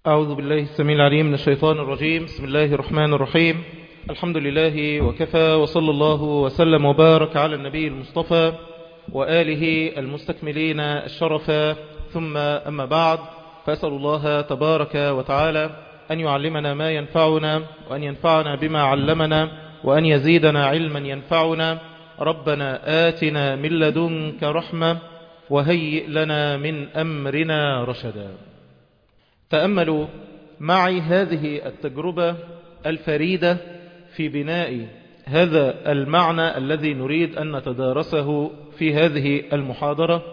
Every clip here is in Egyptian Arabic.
أعوذ بالله السميع العليم من الشيطان الرجيم بسم الله الرحمن الرحيم الحمد لله وكفى وصلى الله وسلم وبارك على النبي المصطفى وآله المستكملين الشرفا ثم أما بعد فأسأل الله تبارك وتعالى أن يعلمنا ما ينفعنا وأن ينفعنا بما علمنا وأن يزيدنا علما ينفعنا ربنا آتنا من لدنك رحمة وهيئ لنا من أمرنا رشدا تأملوا معي هذه التجربة الفريدة في بناء هذا المعنى الذي نريد أن نتدارسه في هذه المحاضرة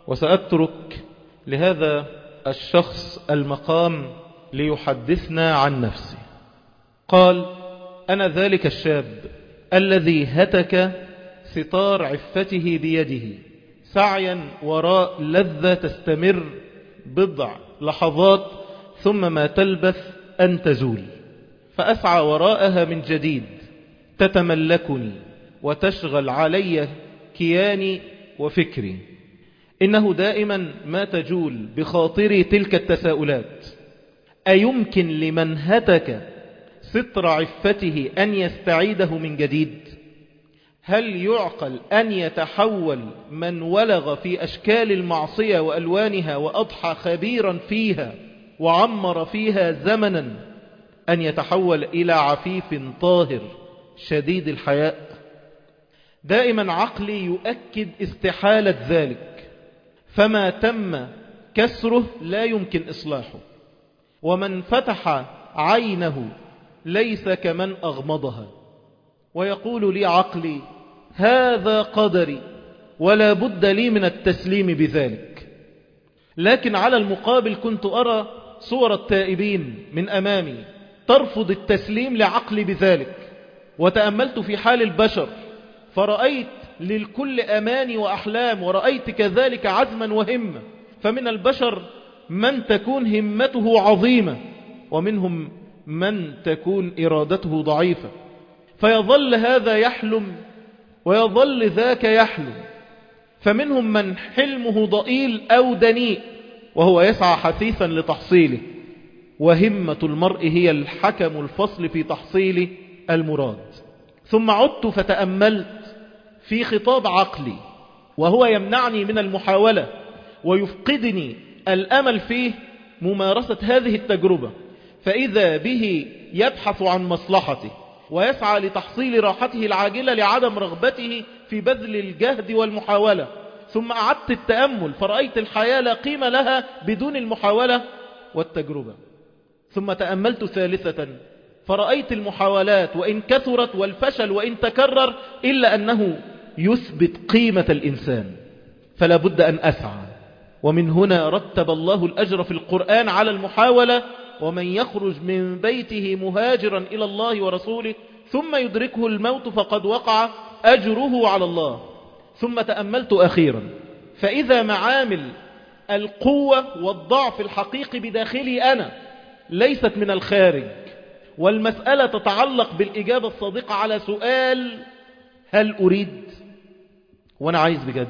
وسأترك لهذا الشخص المقام ليحدثنا عن نفسه قال أنا ذلك الشاب الذي هتك ستار عفته بيده سعيا وراء لذة تستمر بضع لحظات ثم ما تلبث أن تزول فأسعى وراءها من جديد تتملكني وتشغل علي كياني وفكري إنه دائما ما تجول بخاطري تلك التساؤلات أيمكن لمن هتك ستر عفته أن يستعيده من جديد هل يعقل أن يتحول من ولغ في أشكال المعصية وألوانها وأضحى خبيرا فيها وعمر فيها زمنا أن يتحول إلى عفيف طاهر شديد الحياء دائما عقلي يؤكد استحالة ذلك فما تم كسره لا يمكن إصلاحه ومن فتح عينه ليس كمن أغمضها ويقول لي عقلي هذا قدري ولا بد لي من التسليم بذلك لكن على المقابل كنت أرى صور التائبين من أمامي ترفض التسليم لعقلي بذلك وتأملت في حال البشر فرأيت للكل أماني وأحلام ورأيت كذلك عزما وهمة فمن البشر من تكون همته عظيمة ومنهم من تكون إرادته ضعيفة فيظل هذا يحلم ويظل ذاك يحلم فمنهم من حلمه ضئيل أو دنيء وهو يسعى حثيثا لتحصيله وهمة المرء هي الحكم الفصل في تحصيل المراد ثم عدت فتأملت في خطاب عقلي وهو يمنعني من المحاولة ويفقدني الأمل فيه ممارسة هذه التجربة فإذا به يبحث عن مصلحته ويسعى لتحصيل راحته العاجلة لعدم رغبته في بذل الجهد والمحاولة ثم أعدت التأمل فرأيت الحياة لا قيمة لها بدون المحاولة والتجربة ثم تأملت ثالثة فرأيت المحاولات وإن كثرت والفشل وإن تكرر إلا أنه يثبت قيمة الإنسان فلا بد أن أسعى ومن هنا رتب الله الأجر في القرآن على المحاولة ومن يخرج من بيته مهاجرا إلى الله ورسوله ثم يدركه الموت فقد وقع أجره على الله ثم تأملت أخيرا فإذا معامل القوة والضعف الحقيقي بداخلي أنا ليست من الخارج والمسألة تتعلق بالإجابة الصادقة على سؤال هل أريد وأنا عايز بجد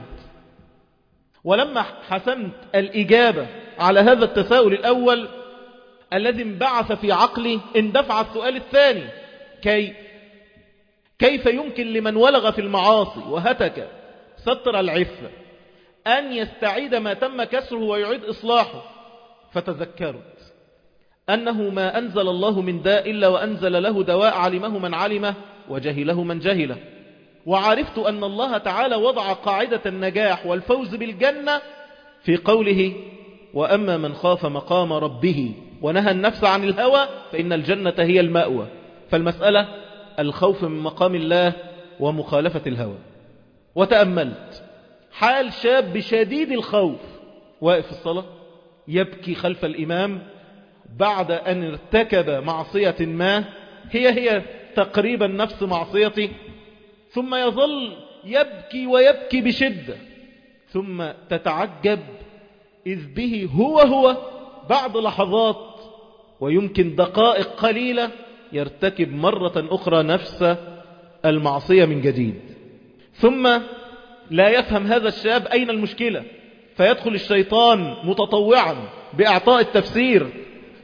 ولما حسمت الإجابة على هذا التساؤل الأول الذي انبعث في عقلي اندفع السؤال الثاني كي كيف يمكن لمن ولغ في المعاصي وهتك ستر العفة أن يستعيد ما تم كسره ويعيد إصلاحه فتذكرت أنه ما أنزل الله من داء إلا وأنزل له دواء علمه من علمه وجهله من جهله وعرفت أن الله تعالى وضع قاعدة النجاح والفوز بالجنة في قوله وأما من خاف مقام ربه ونهى النفس عن الهوى فإن الجنة هي المأوى فالمسألة الخوف من مقام الله ومخالفة الهوى وتأملت حال شاب شديد الخوف واقف في الصلاة يبكي خلف الإمام بعد أن ارتكب معصية ما هي هي تقريبا نفس معصيتي ثم يظل يبكي ويبكي بشدة ثم تتعجب إذ به هو هو بعد لحظات ويمكن دقائق قليلة يرتكب مرة أخرى نفس المعصية من جديد ثم لا يفهم هذا الشاب أين المشكلة فيدخل الشيطان متطوعا بإعطاء التفسير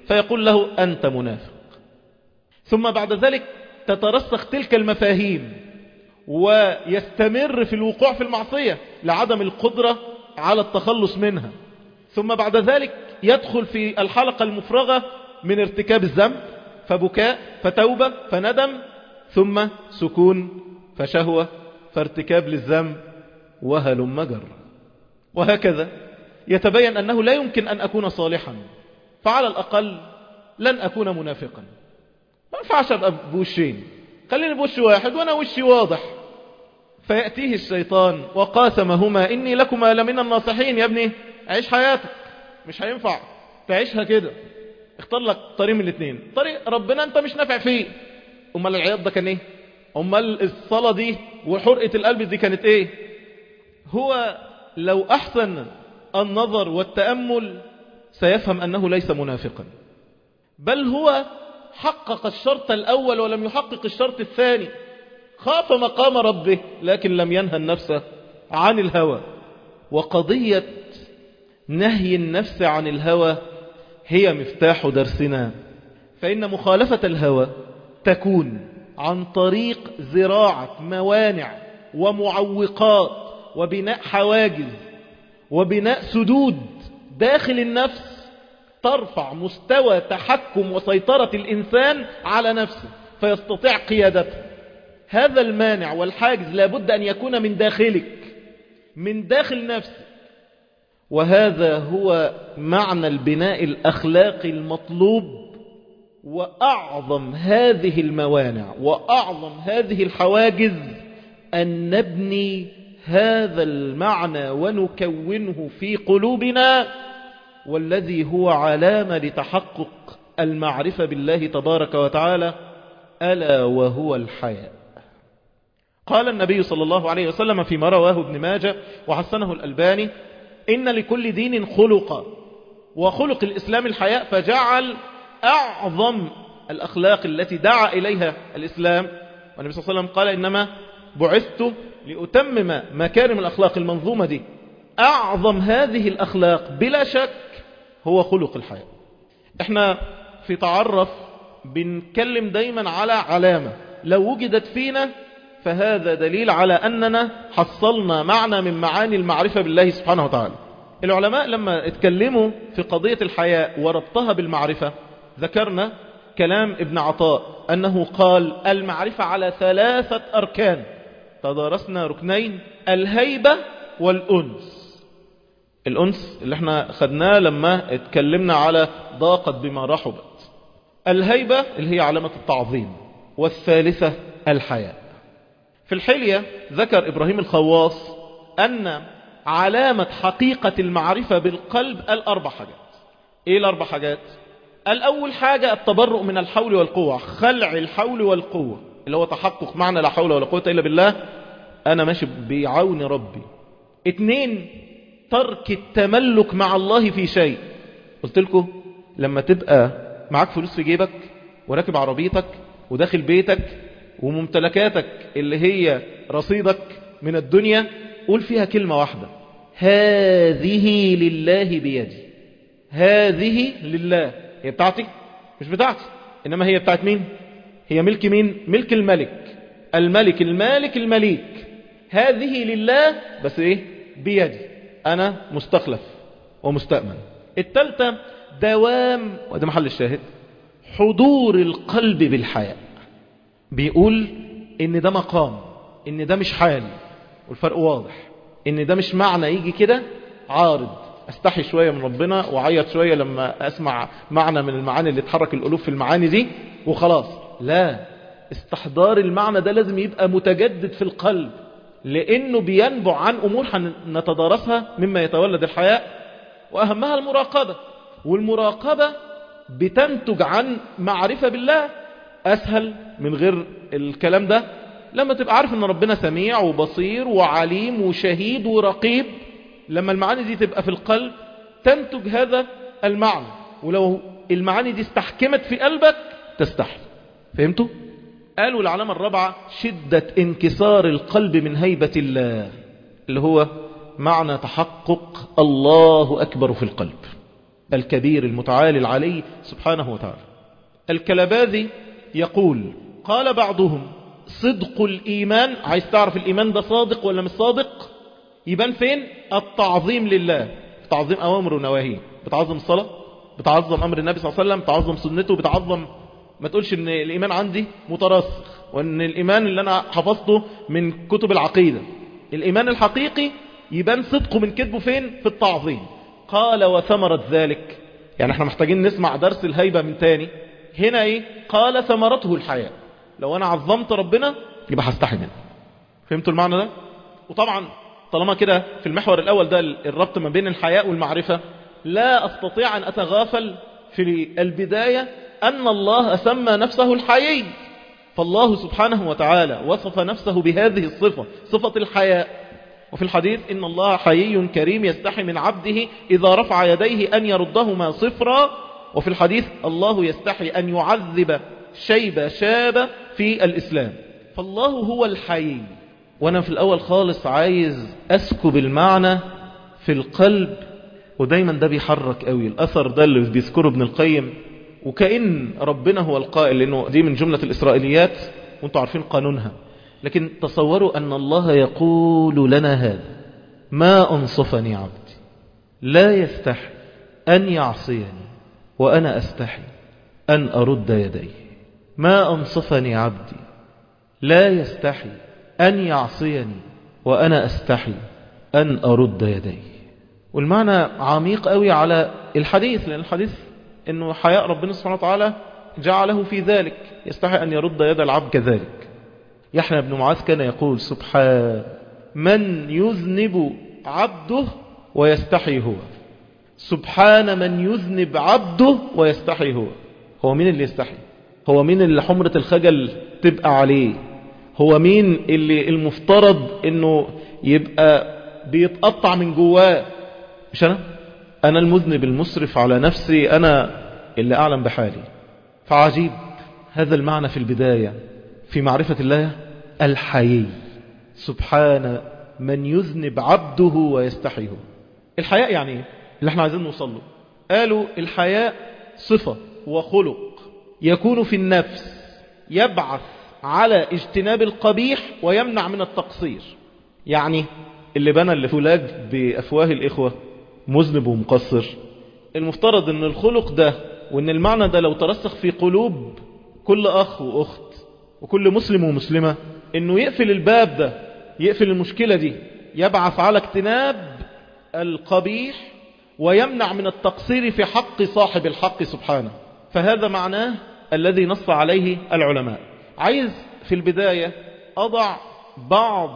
فيقول له أنت منافق ثم بعد ذلك تترسخ تلك المفاهيم ويستمر في الوقوع في المعصية لعدم القدرة على التخلص منها ثم بعد ذلك يدخل في الحلقة المفرغة من ارتكاب الذنب فبكاء فتوبة فندم ثم سكون فشهوة فارتكاب للذنب وهلم مجر وهكذا يتبين أنه لا يمكن أن أكون صالحا فعلى الأقل لن أكون منافقا ما ينفعش أبقى بوشين خليني بوش واحد وأنا وشي واضح فيأتيه الشيطان وقاسمهما إني لكما لمن الناصحين يا ابني عيش حياتك مش هينفع تعيشها كده اختار لك طريق من الاثنين طريق ربنا انت مش نافع فيه امال العياط ده كان ايه امال الصلاة دي وحرقة القلب دي كانت ايه هو لو احسن النظر والتأمل سيفهم انه ليس منافقا بل هو حقق الشرط الاول ولم يحقق الشرط الثاني خاف مقام ربه لكن لم ينهى النفس عن الهوى وقضية نهي النفس عن الهوى هي مفتاح درسنا فإن مخالفة الهوى تكون عن طريق زراعة موانع ومعوقات وبناء حواجز وبناء سدود داخل النفس ترفع مستوى تحكم وسيطرة الإنسان على نفسه فيستطيع قيادته هذا المانع والحاجز لابد أن يكون من داخلك من داخل نفسك وهذا هو معنى البناء الأخلاقي المطلوب وأعظم هذه الموانع وأعظم هذه الحواجز أن نبني هذا المعنى ونكونه في قلوبنا والذي هو علامة لتحقق المعرفة بالله تبارك وتعالى ألا وهو الحياء قال النبي صلى الله عليه وسلم فيما رواه ابن ماجه وحسنه الألباني إن لكل دين خلقا وخلق الإسلام الحياء فجعل أعظم الأخلاق التي دعا إليها الإسلام والنبي صلى الله عليه وسلم قال إنما بعثت لأتمم مكارم الأخلاق المنظومة دي أعظم هذه الأخلاق بلا شك هو خلق الحياة احنا في تعرف بنتكلم دايما على علامة لو وجدت فينا فهذا دليل على أننا حصلنا معنى من معاني المعرفة بالله سبحانه وتعالى العلماء لما اتكلموا في قضية الحياء وربطها بالمعرفة ذكرنا كلام ابن عطاء أنه قال المعرفة على ثلاثة أركان تدارسنا ركنين الهيبة والأنس الأنس اللي احنا خدناه لما اتكلمنا على ضاقت بما رحبت الهيبة اللي هي علامة التعظيم والثالثة الحياء في الحلية ذكر إبراهيم الخواص أن علامة حقيقة المعرفة بالقلب الأربع حاجات إيه الأربع حاجات الأول حاجة التبرؤ من الحول والقوة خلع الحول والقوة اللي هو تحقق معنى لا حول ولا قوة إلا بالله أنا ماشي بعون ربي اتنين ترك التملك مع الله في شيء قلت لكم لما تبقى معاك فلوس في جيبك وراكب عربيتك وداخل بيتك وممتلكاتك اللي هي رصيدك من الدنيا قول فيها كلمة واحدة هذه لله بيدي هذه لله هي بتاعتي مش بتاعتي إنما هي بتاعت مين هي ملك مين ملك الملك الملك المالك المليك هذه لله بس ايه بيدي انا مستخلف ومستأمن التالتة دوام وده محل الشاهد حضور القلب بالحياة بيقول ان ده مقام ان ده مش حال والفرق واضح ان ده مش معنى يجي كده عارض استحي شوية من ربنا وعيط شوية لما اسمع معنى من المعاني اللي تحرك القلوب في المعاني دي وخلاص لا استحضار المعنى ده لازم يبقى متجدد في القلب لانه بينبع عن امور نتدارسها مما يتولد الحياء واهمها المراقبة والمراقبة بتنتج عن معرفة بالله اسهل من غير الكلام ده لما تبقى عارف ان ربنا سميع وبصير وعليم وشهيد ورقيب لما المعاني دي تبقى في القلب تنتج هذا المعنى ولو المعاني دي استحكمت في قلبك تستحي فهمتوا؟ قالوا العلامة الرابعة شدة انكسار القلب من هيبة الله اللي هو معنى تحقق الله أكبر في القلب الكبير المتعالي العلي سبحانه وتعالى الكلباذي يقول قال بعضهم صدق الإيمان عايز تعرف الإيمان ده صادق ولا مش صادق يبان فين التعظيم لله تعظيم أوامر ونواهيه بتعظم الصلاة بتعظم أمر النبي صلى الله عليه وسلم بتعظم سنته بتعظم ما تقولش ان الإيمان عندي مترسخ وان الإيمان اللي أنا حفظته من كتب العقيدة الإيمان الحقيقي يبان صدقه من كذبه فين في التعظيم قال وثمرة ذلك يعني احنا محتاجين نسمع درس الهيبة من تاني هنا ايه قال ثمرته الحياة لو انا عظمت ربنا يبقى هستحي منه فهمتوا المعنى ده وطبعا طالما كده في المحور الاول ده الربط ما بين الحياء والمعرفة لا استطيع ان اتغافل في البداية ان الله سمى نفسه الحيي فالله سبحانه وتعالى وصف نفسه بهذه الصفة صفة الحياء وفي الحديث إن الله حيي كريم يستحي من عبده إذا رفع يديه أن يردهما صفرا وفي الحديث الله يستحي أن يعذب شيب شاب في الإسلام فالله هو الحيي وأنا في الأول خالص عايز أسكب المعنى في القلب ودايما ده بيحرك قوي الأثر ده اللي بيذكره ابن القيم وكأن ربنا هو القائل لأنه دي من جملة الإسرائيليات وانتم عارفين قانونها لكن تصوروا أن الله يقول لنا هذا ما أنصفني عبدي لا يستحي أن يعصيني وأنا أستحي أن أرد يديه ما أنصفني عبدي لا يستحي أن يعصيني وأنا أستحي أن أرد يديه والمعنى عميق قوي على الحديث لأن الحديث أنه حياء ربنا سبحانه وتعالى جعله في ذلك يستحي أن يرد يد العبد كذلك يحيى بن معاذ كان يقول سبحان من يذنب عبده ويستحي هو سبحان من يذنب عبده ويستحي هو هو مين اللي يستحي هو مين اللي حمرة الخجل تبقى عليه هو مين اللي المفترض انه يبقى بيتقطع من جواه مش انا انا المذنب المسرف على نفسي انا اللي اعلم بحالي فعجيب هذا المعنى في البداية في معرفة الله الحيي سبحان من يذنب عبده ويستحيه الحياء يعني ايه اللي احنا عايزين نوصل له قالوا الحياء صفة وخلق يكون في النفس يبعث على اجتناب القبيح ويمنع من التقصير يعني اللي بنى الفولاج بأفواه الإخوة مذنب ومقصر المفترض ان الخلق ده وان المعنى ده لو ترسخ في قلوب كل أخ وأخت وكل مسلم ومسلمة انه يقفل الباب ده يقفل المشكلة دي يبعث على اجتناب القبيح ويمنع من التقصير في حق صاحب الحق سبحانه فهذا معناه الذي نص عليه العلماء عايز في البداية أضع بعض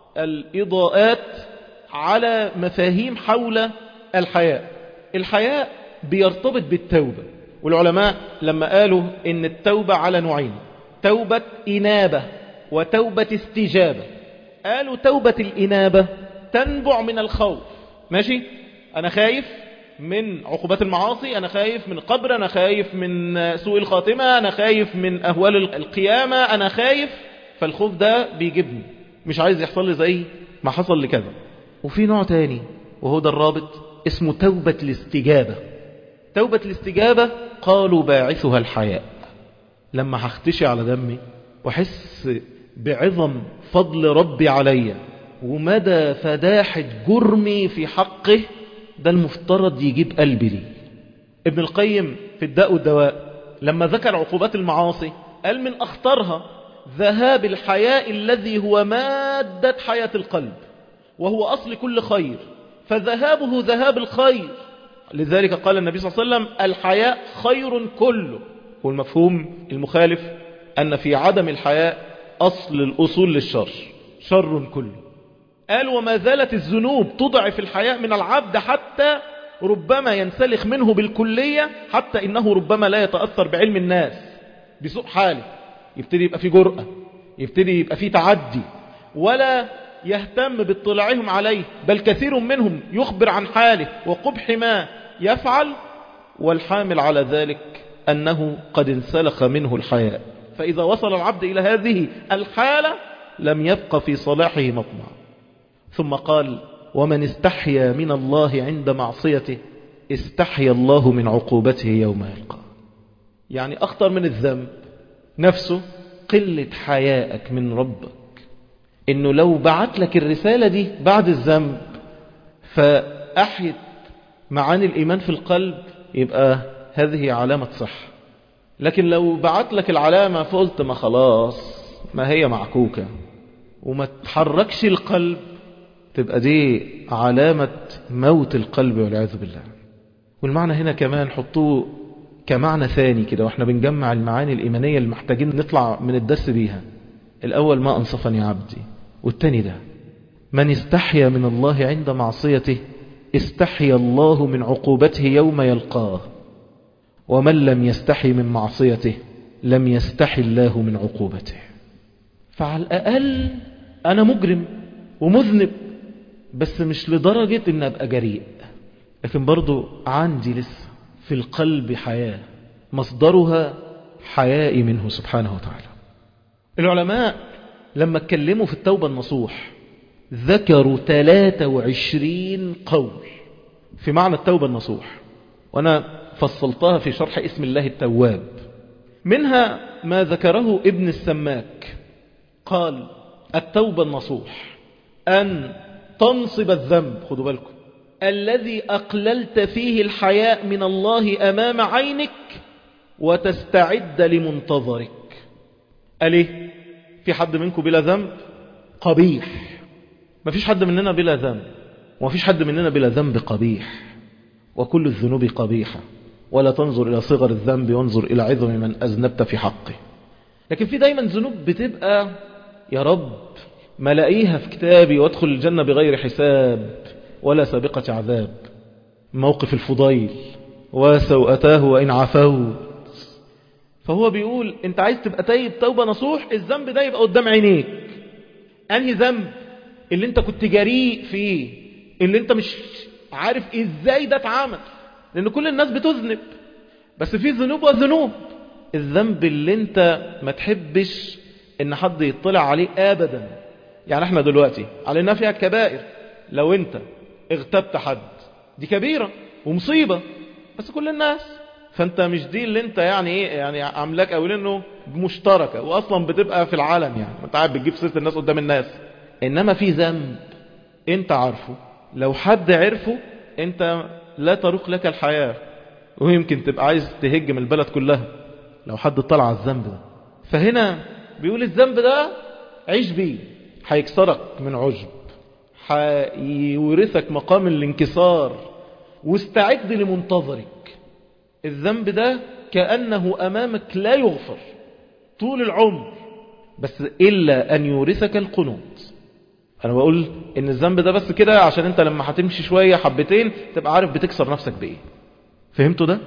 الإضاءات على مفاهيم حول الحياء الحياء بيرتبط بالتوبة والعلماء لما قالوا ان التوبة على نوعين توبة إنابة وتوبة استجابة قالوا توبة الإنابة تنبع من الخوف ماشي أنا خايف من عقوبات المعاصي أنا خايف من القبر أنا خايف من سوء الخاتمة أنا خايف من أهوال القيامة أنا خايف فالخوف ده بيجيبني مش عايز يحصل لي زي ما حصل لكذا وفي نوع تاني وهو ده الرابط اسمه توبة الاستجابة توبة الاستجابة قالوا باعثها الحياء لما هختشي على دمي واحس بعظم فضل ربي عليا ومدى فداحة جرمي في حقه ده المفترض يجيب قلبي لي ابن القيم في الداء والدواء لما ذكر عقوبات المعاصي قال من أخطرها ذهاب الحياء الذي هو مادة حياة القلب وهو أصل كل خير فذهابه ذهاب الخير لذلك قال النبي صلى الله عليه وسلم الحياء خير كله والمفهوم المخالف أن في عدم الحياء أصل الأصول للشر شر كله قال وما زالت الذنوب تضعف الحياء من العبد حتى ربما ينسلخ منه بالكلية حتى إنه ربما لا يتأثر بعلم الناس بسوء حاله يبتدي يبقى في جرأة يبتدي يبقى في تعدي ولا يهتم باطلاعهم عليه بل كثير منهم يخبر عن حاله وقبح ما يفعل والحامل على ذلك أنه قد انسلخ منه الحياء فإذا وصل العبد إلى هذه الحالة لم يبق في صلاحه مطمع ثم قال ومن استحيا من الله عند معصيته استحيا الله من عقوبته يوم يلقاه يعني أخطر من الذنب نفسه قلة حيائك من ربك إنه لو بعت لك الرسالة دي بعد الذنب فأحيت معاني الإيمان في القلب يبقى هذه علامة صح لكن لو بعت لك العلامة فقلت ما خلاص ما هي معكوكة وما تحركش القلب تبقى دي علامة موت القلب والعياذ بالله والمعنى هنا كمان حطوه كمعنى ثاني كده واحنا بنجمع المعاني الإيمانية اللي محتاجين نطلع من الدرس بيها الأول ما أنصفني عبدي والتاني ده من استحيا من الله عند معصيته استحيا الله من عقوبته يوم يلقاه ومن لم يستحي من معصيته لم يستحي الله من عقوبته فعلى الأقل أنا مجرم ومذنب بس مش لدرجة أن أبقى جريء لكن برضو عندي لسه في القلب حياة مصدرها حيائي منه سبحانه وتعالى العلماء لما اتكلموا في التوبة النصوح ذكروا 23 قول في معنى التوبة النصوح وأنا فصلتها في شرح اسم الله التواب منها ما ذكره ابن السماك قال التوبة النصوح أن تنصب الذنب خدوا بالكم الذي أقللت فيه الحياء من الله أمام عينك وتستعد لمنتظرك قال ايه في حد منكم بلا ذنب قبيح ما فيش حد مننا بلا ذنب وما فيش حد مننا بلا ذنب قبيح وكل الذنوب قبيحة ولا تنظر إلى صغر الذنب وانظر إلى عظم من أذنبت في حقه لكن في دايما ذنوب بتبقى يا رب ما لاقيها في كتابي وادخل الجنة بغير حساب ولا سابقة عذاب موقف الفضيل وسوءتاه وإن عفوت فهو بيقول انت عايز تبقى تايب توبة نصوح الذنب ده يبقى قدام عينيك انهي ذنب اللي انت كنت جريء فيه اللي انت مش عارف ازاي ده اتعمل لان كل الناس بتذنب بس في ذنوب وذنوب الذنب اللي انت ما تحبش ان حد يطلع عليه ابدا يعني احنا دلوقتي علينا فيها كبائر لو انت اغتبت حد دي كبيرة ومصيبة بس كل الناس فانت مش دي اللي انت يعني ايه يعني عاملاك او انه مشتركة واصلا بتبقى في العالم يعني انت قاعد بتجيب سيرة الناس قدام الناس انما في ذنب انت عارفه لو حد عرفه انت لا تروق لك الحياة ويمكن تبقى عايز تهجم البلد كلها لو حد طلع على الذنب ده فهنا بيقول الذنب ده عيش بيه هيكسرك من عجب هيورثك مقام الانكسار واستعد لمنتظرك الذنب ده كأنه أمامك لا يغفر طول العمر بس إلا أن يورثك القنوط أنا بقول إن الذنب ده بس كده عشان أنت لما هتمشي شوية حبتين تبقى عارف بتكسر نفسك بإيه فهمتوا ده؟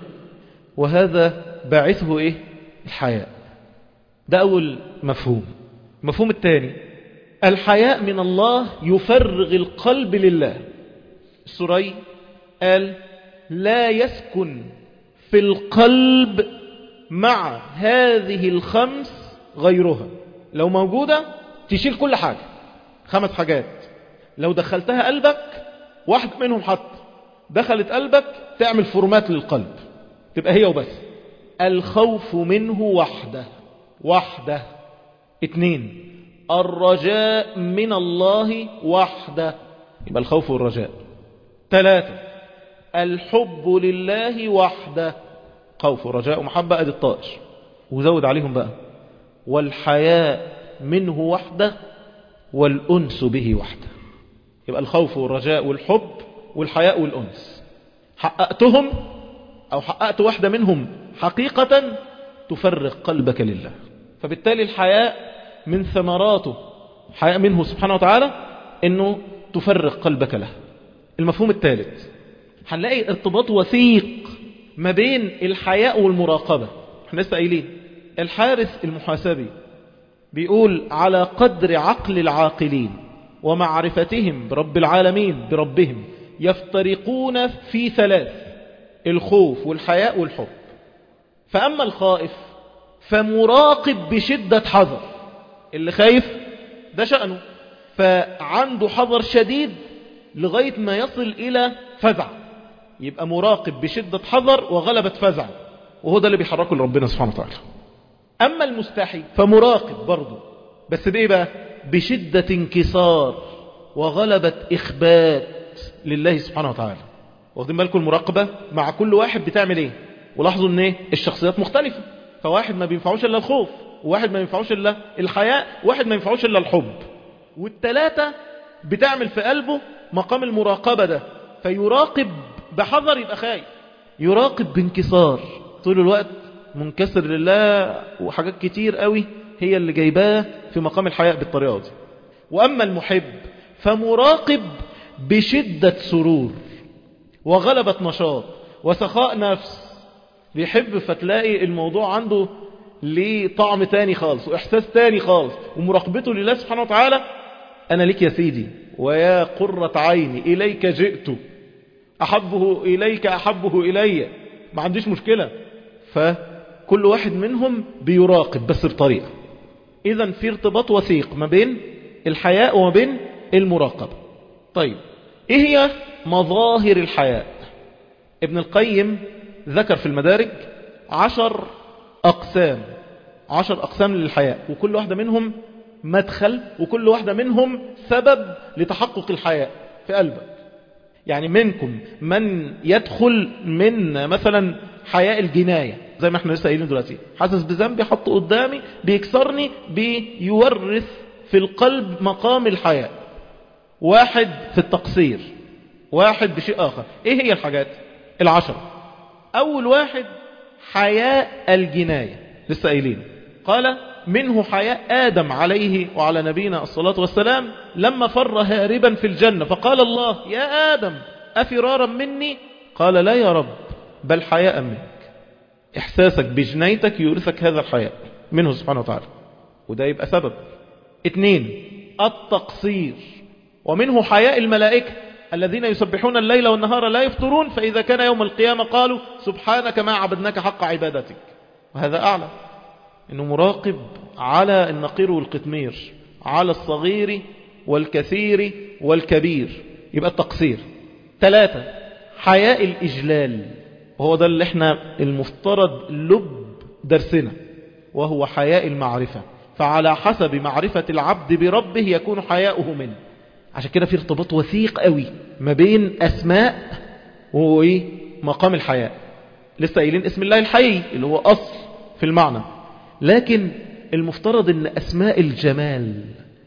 وهذا باعثه إيه؟ الحياء ده أول مفهوم المفهوم الثاني الحياء من الله يفرغ القلب لله السوري قال لا يسكن في القلب مع هذه الخمس غيرها لو موجودة تشيل كل حاجة خمس حاجات لو دخلتها قلبك واحد منهم حط دخلت قلبك تعمل فورمات للقلب تبقى هي وبس الخوف منه وحده وحده اتنين الرجاء من الله وحده يبقى الخوف والرجاء ثلاثة الحب لله وحده خوف ورجاء ومحبة ادي الطائر وزود عليهم بقى والحياء منه وحده والأنس به وحده يبقى الخوف والرجاء والحب والحياء والأنس حققتهم أو حققت واحدة منهم حقيقة تفرق قلبك لله فبالتالي الحياء من ثمراته حياء منه سبحانه وتعالى انه تفرق قلبك له المفهوم الثالث هنلاقي ارتباط وثيق ما بين الحياء والمراقبة احنا لسه قايلين الحارس المحاسبي بيقول على قدر عقل العاقلين ومعرفتهم برب العالمين بربهم يفترقون في ثلاث الخوف والحياء والحب فأما الخائف فمراقب بشدة حذر اللي خايف ده شأنه فعنده حذر شديد لغاية ما يصل إلى فزع يبقى مراقب بشدة حذر وغلبة فزع وهو ده اللي بيحركه لربنا سبحانه وتعالى أما المستحي فمراقب برضه بس بإيه بقى بشدة انكسار وغلبة إخبات لله سبحانه وتعالى واخدين بالكم المراقبة مع كل واحد بتعمل ايه ولاحظوا ان ايه الشخصيات مختلفة فواحد ما بينفعوش الا الخوف وواحد ما ينفعوش الا الحياء وواحد ما ينفعوش الا الحب والتلاتة بتعمل في قلبه مقام المراقبة ده فيراقب بحذر يبقى خايف يراقب بانكسار طول الوقت منكسر لله وحاجات كتير قوي هي اللي جايباه في مقام الحياء بالطريقة دي وأما المحب فمراقب بشدة سرور وغلبة نشاط وسخاء نفس بيحب فتلاقي الموضوع عنده ليه طعم تاني خالص وإحساس تاني خالص ومراقبته لله سبحانه وتعالى أنا لك يا سيدي ويا قرة عيني إليك جئت أحبه إليك أحبه إلي ما عنديش مشكلة فكل واحد منهم بيراقب بس بطريقة إذا في ارتباط وثيق ما بين الحياء وما بين المراقبة طيب إيه هي مظاهر الحياء ابن القيم ذكر في المدارج عشر أقسام عشر أقسام للحياء وكل واحدة منهم مدخل وكل واحدة منهم سبب لتحقق الحياء في قلبك يعني منكم من يدخل من مثلا حياء الجناية زي ما احنا لسه قايلين دلوقتي حاسس بذنبي حطه قدامي بيكسرني بيورث في القلب مقام الحياء واحد في التقصير واحد بشيء آخر ايه هي الحاجات العشرة اول واحد حياء الجناية لسه قايلين قال منه حياء آدم عليه وعلى نبينا الصلاة والسلام لما فر هاربا في الجنة فقال الله يا آدم أفرارا مني قال لا يا رب بل حياء منك إحساسك بجنيتك يورثك هذا الحياء منه سبحانه وتعالى وده يبقى سبب اثنين التقصير ومنه حياء الملائكة الذين يسبحون الليل والنهار لا يفطرون فإذا كان يوم القيامة قالوا سبحانك ما عبدناك حق عبادتك وهذا أعلى إنه مراقب على النقير والقتمير على الصغير والكثير والكبير يبقى التقصير ثلاثة حياء الإجلال وهو ده اللي احنا المفترض لب درسنا وهو حياء المعرفة فعلى حسب معرفة العبد بربه يكون حياؤه منه عشان كده في ارتباط وثيق قوي ما بين أسماء ومقام الحياء لسه قايلين اسم الله الحي اللي هو أصل في المعنى لكن المفترض ان أسماء الجمال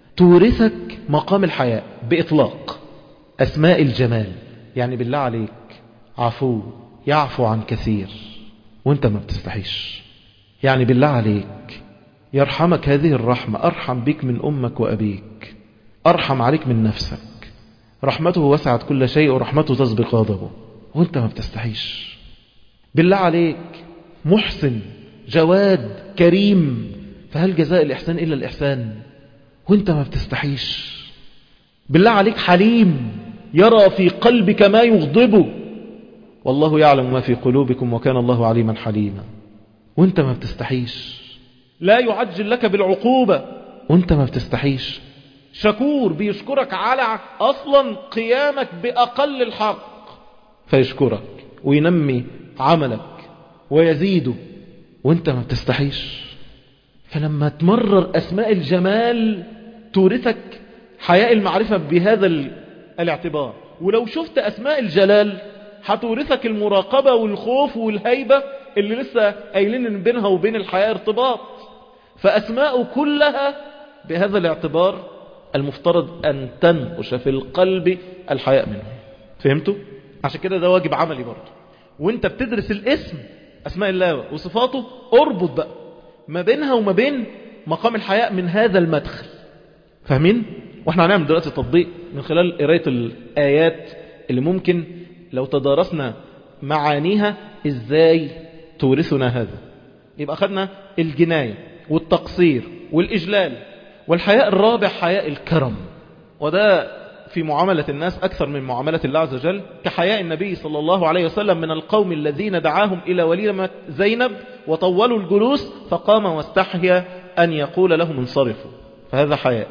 تورثك مقام الحياء بإطلاق أسماء الجمال يعني بالله عليك عفو يعفو عن كثير وانت ما بتستحيش يعني بالله عليك يرحمك هذه الرحمة أرحم بك من أمك وأبيك أرحم عليك من نفسك رحمته وسعت كل شيء ورحمته تسبق غضبه وانت ما بتستحيش بالله عليك محسن جواد كريم فهل جزاء الإحسان إلا الإحسان وانت ما بتستحيش بالله عليك حليم يرى في قلبك ما يغضبه والله يعلم ما في قلوبكم وكان الله عليما حليما وانت ما بتستحيش لا يعجل لك بالعقوبة وانت ما بتستحيش شكور بيشكرك على أصلا قيامك بأقل الحق فيشكرك وينمي عملك ويزيده وانت ما بتستحيش فلما تمرر أسماء الجمال تورثك حياء المعرفة بهذا الاعتبار ولو شفت أسماء الجلال هتورثك المراقبة والخوف والهيبة اللي لسه قايلين ان بينها وبين الحياة ارتباط فأسماء كلها بهذا الاعتبار المفترض أن تنقش في القلب الحياء منه فهمتوا؟ عشان كده ده واجب عملي برضه وانت بتدرس الاسم أسماء الله وصفاته اربط بقى ما بينها وما بين مقام الحياء من هذا المدخل فاهمين؟ واحنا هنعمل دلوقتي تطبيق من خلال قراية الآيات اللي ممكن لو تدارسنا معانيها ازاي تورثنا هذا يبقى خدنا الجناية والتقصير والإجلال والحياء الرابع حياء الكرم وده في معاملة الناس أكثر من معاملة الله عز وجل كحياء النبي صلى الله عليه وسلم من القوم الذين دعاهم إلى وليمة زينب وطولوا الجلوس فقام واستحيا أن يقول لهم انصرفوا فهذا حياء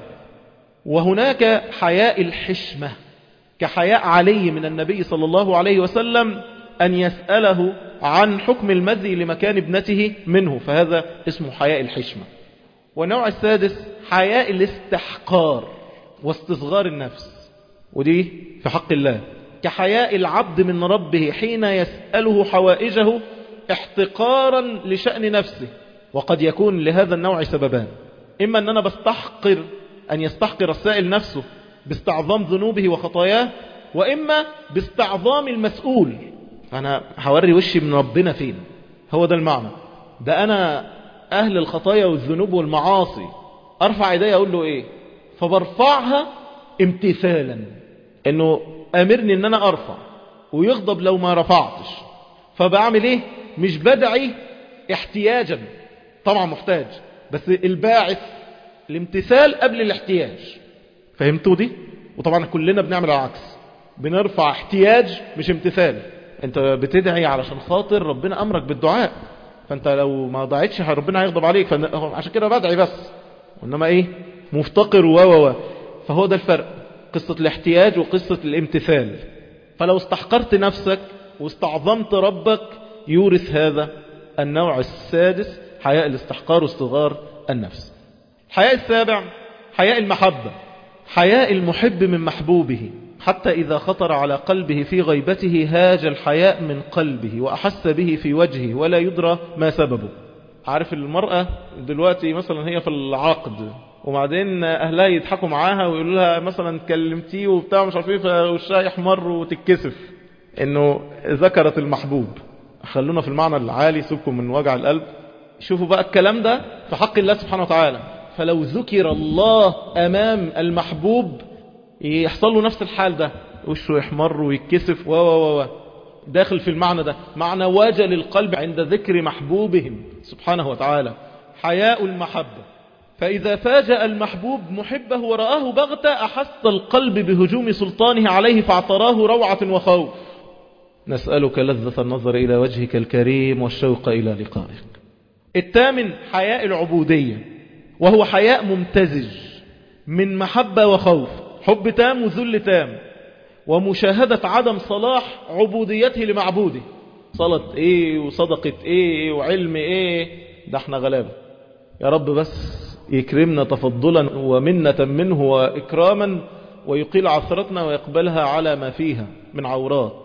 وهناك حياء الحشمة كحياء علي من النبي صلى الله عليه وسلم أن يسأله عن حكم المذي لمكان ابنته منه فهذا اسمه حياء الحشمة والنوع السادس حياء الاستحقار واستصغار النفس ودي في حق الله كحياء العبد من ربه حين يسأله حوائجه احتقارا لشأن نفسه وقد يكون لهذا النوع سببان إما أن أنا بستحقر أن يستحقر السائل نفسه باستعظام ذنوبه وخطاياه وإما باستعظام المسؤول أنا هوري وشي من ربنا فين هو ده المعنى ده أنا أهل الخطايا والذنوب والمعاصي أرفع إيدي أقول له إيه فبرفعها امتثالا إنه أمرني إن أنا أرفع ويغضب لو ما رفعتش فبعمل إيه مش بدعي احتياجا طبعا محتاج بس الباعث الامتثال قبل الاحتياج فهمتوا دي وطبعا كلنا بنعمل العكس بنرفع احتياج مش امتثال انت بتدعي علشان خاطر ربنا امرك بالدعاء فانت لو ما دعيتش ربنا هيغضب عليك عشان كده بدعي بس وانما ايه مفتقر و و فهو ده الفرق قصة الاحتياج وقصة الامتثال فلو استحقرت نفسك واستعظمت ربك يورث هذا النوع السادس حياء الاستحقار واستغار النفس الحياء السابع حياء المحبة حياء المحب من محبوبه حتى إذا خطر على قلبه في غيبته هاج الحياء من قلبه وأحس به في وجهه ولا يدرى ما سببه عارف المرأة دلوقتي مثلا هي في العقد وبعدين أهلها يضحكوا معاها ويقولوا لها مثلا كلمتيه وبتاع مش عارف ايه فوشها يحمر وتتكسف انه ذكرت المحبوب خلونا في المعنى العالي سيبكم من وجع القلب شوفوا بقى الكلام ده في حق الله سبحانه وتعالى فلو ذكر الله أمام المحبوب يحصل له نفس الحال ده وشه يحمر ويتكسف و و و داخل في المعنى ده معنى وجل القلب عند ذكر محبوبهم سبحانه وتعالى حياء المحبة فإذا فاجأ المحبوب محبه ورآه بغتة أحس القلب بهجوم سلطانه عليه فاعتراه روعة وخوف نسألك لذة النظر إلى وجهك الكريم والشوق إلى لقائك الثامن حياء العبودية وهو حياء ممتزج من محبة وخوف حب تام وذل تام ومشاهدة عدم صلاح عبوديته لمعبوده صلاة ايه وصدقة ايه وعلم ايه ده احنا غلابة يا رب بس يكرمنا تفضلا ومنة منه وإكراما ويقيل عثرتنا ويقبلها على ما فيها من عورات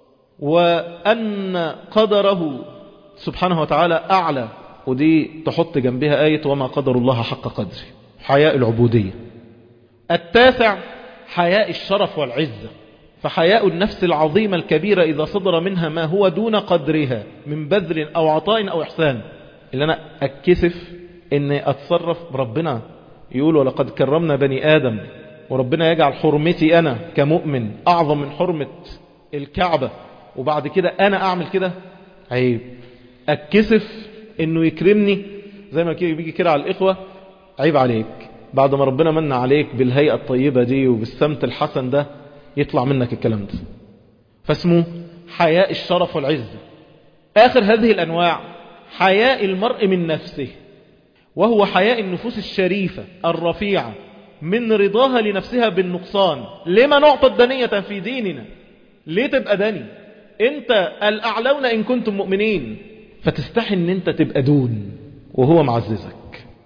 وأن قدره سبحانه وتعالى أعلى ودي تحط جنبها آية وما قدر الله حق قدره حياء العبودية التاسع حياء الشرف والعزة فحياء النفس العظيمة الكبيرة إذا صدر منها ما هو دون قدرها من بذل أو عطاء أو إحسان اللي أنا أكسف أني أتصرف بربنا يقول ولقد كرمنا بني آدم وربنا يجعل حرمتي أنا كمؤمن أعظم من حرمة الكعبة وبعد كده أنا أعمل كده عيب أكسف أنه يكرمني زي ما بيجي كده على الإخوة عيب عليك بعد ما ربنا من عليك بالهيئة الطيبة دي وبالسمت الحسن ده يطلع منك الكلام ده فاسمه حياء الشرف والعزة آخر هذه الأنواع حياء المرء من نفسه وهو حياء النفوس الشريفة الرفيعة من رضاها لنفسها بالنقصان لما نعطى الدنية في ديننا ليه تبقى دني انت الأعلون إن كنتم مؤمنين فتستحي ان انت تبقى دون وهو معززك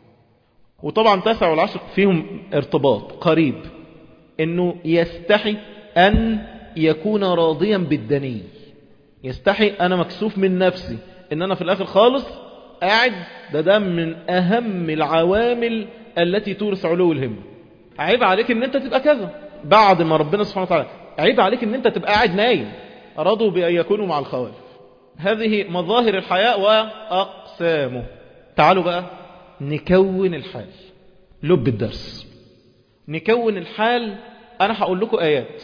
وطبعا تسع والعشر فيهم ارتباط قريب انه يستحي ان يكون راضيا بالدني يستحي انا مكسوف من نفسي ان انا في الاخر خالص قاعد ده ده من اهم العوامل التي تورث علو الهمة عيب عليك ان انت تبقى كذا بعد ما ربنا سبحانه وتعالى عيب عليك ان انت تبقى قاعد نايم رضوا بأن يكونوا مع الخوالف هذه مظاهر الحياء وأقسامه تعالوا بقى نكون الحال لب الدرس نكون الحال أنا هقول لكم آيات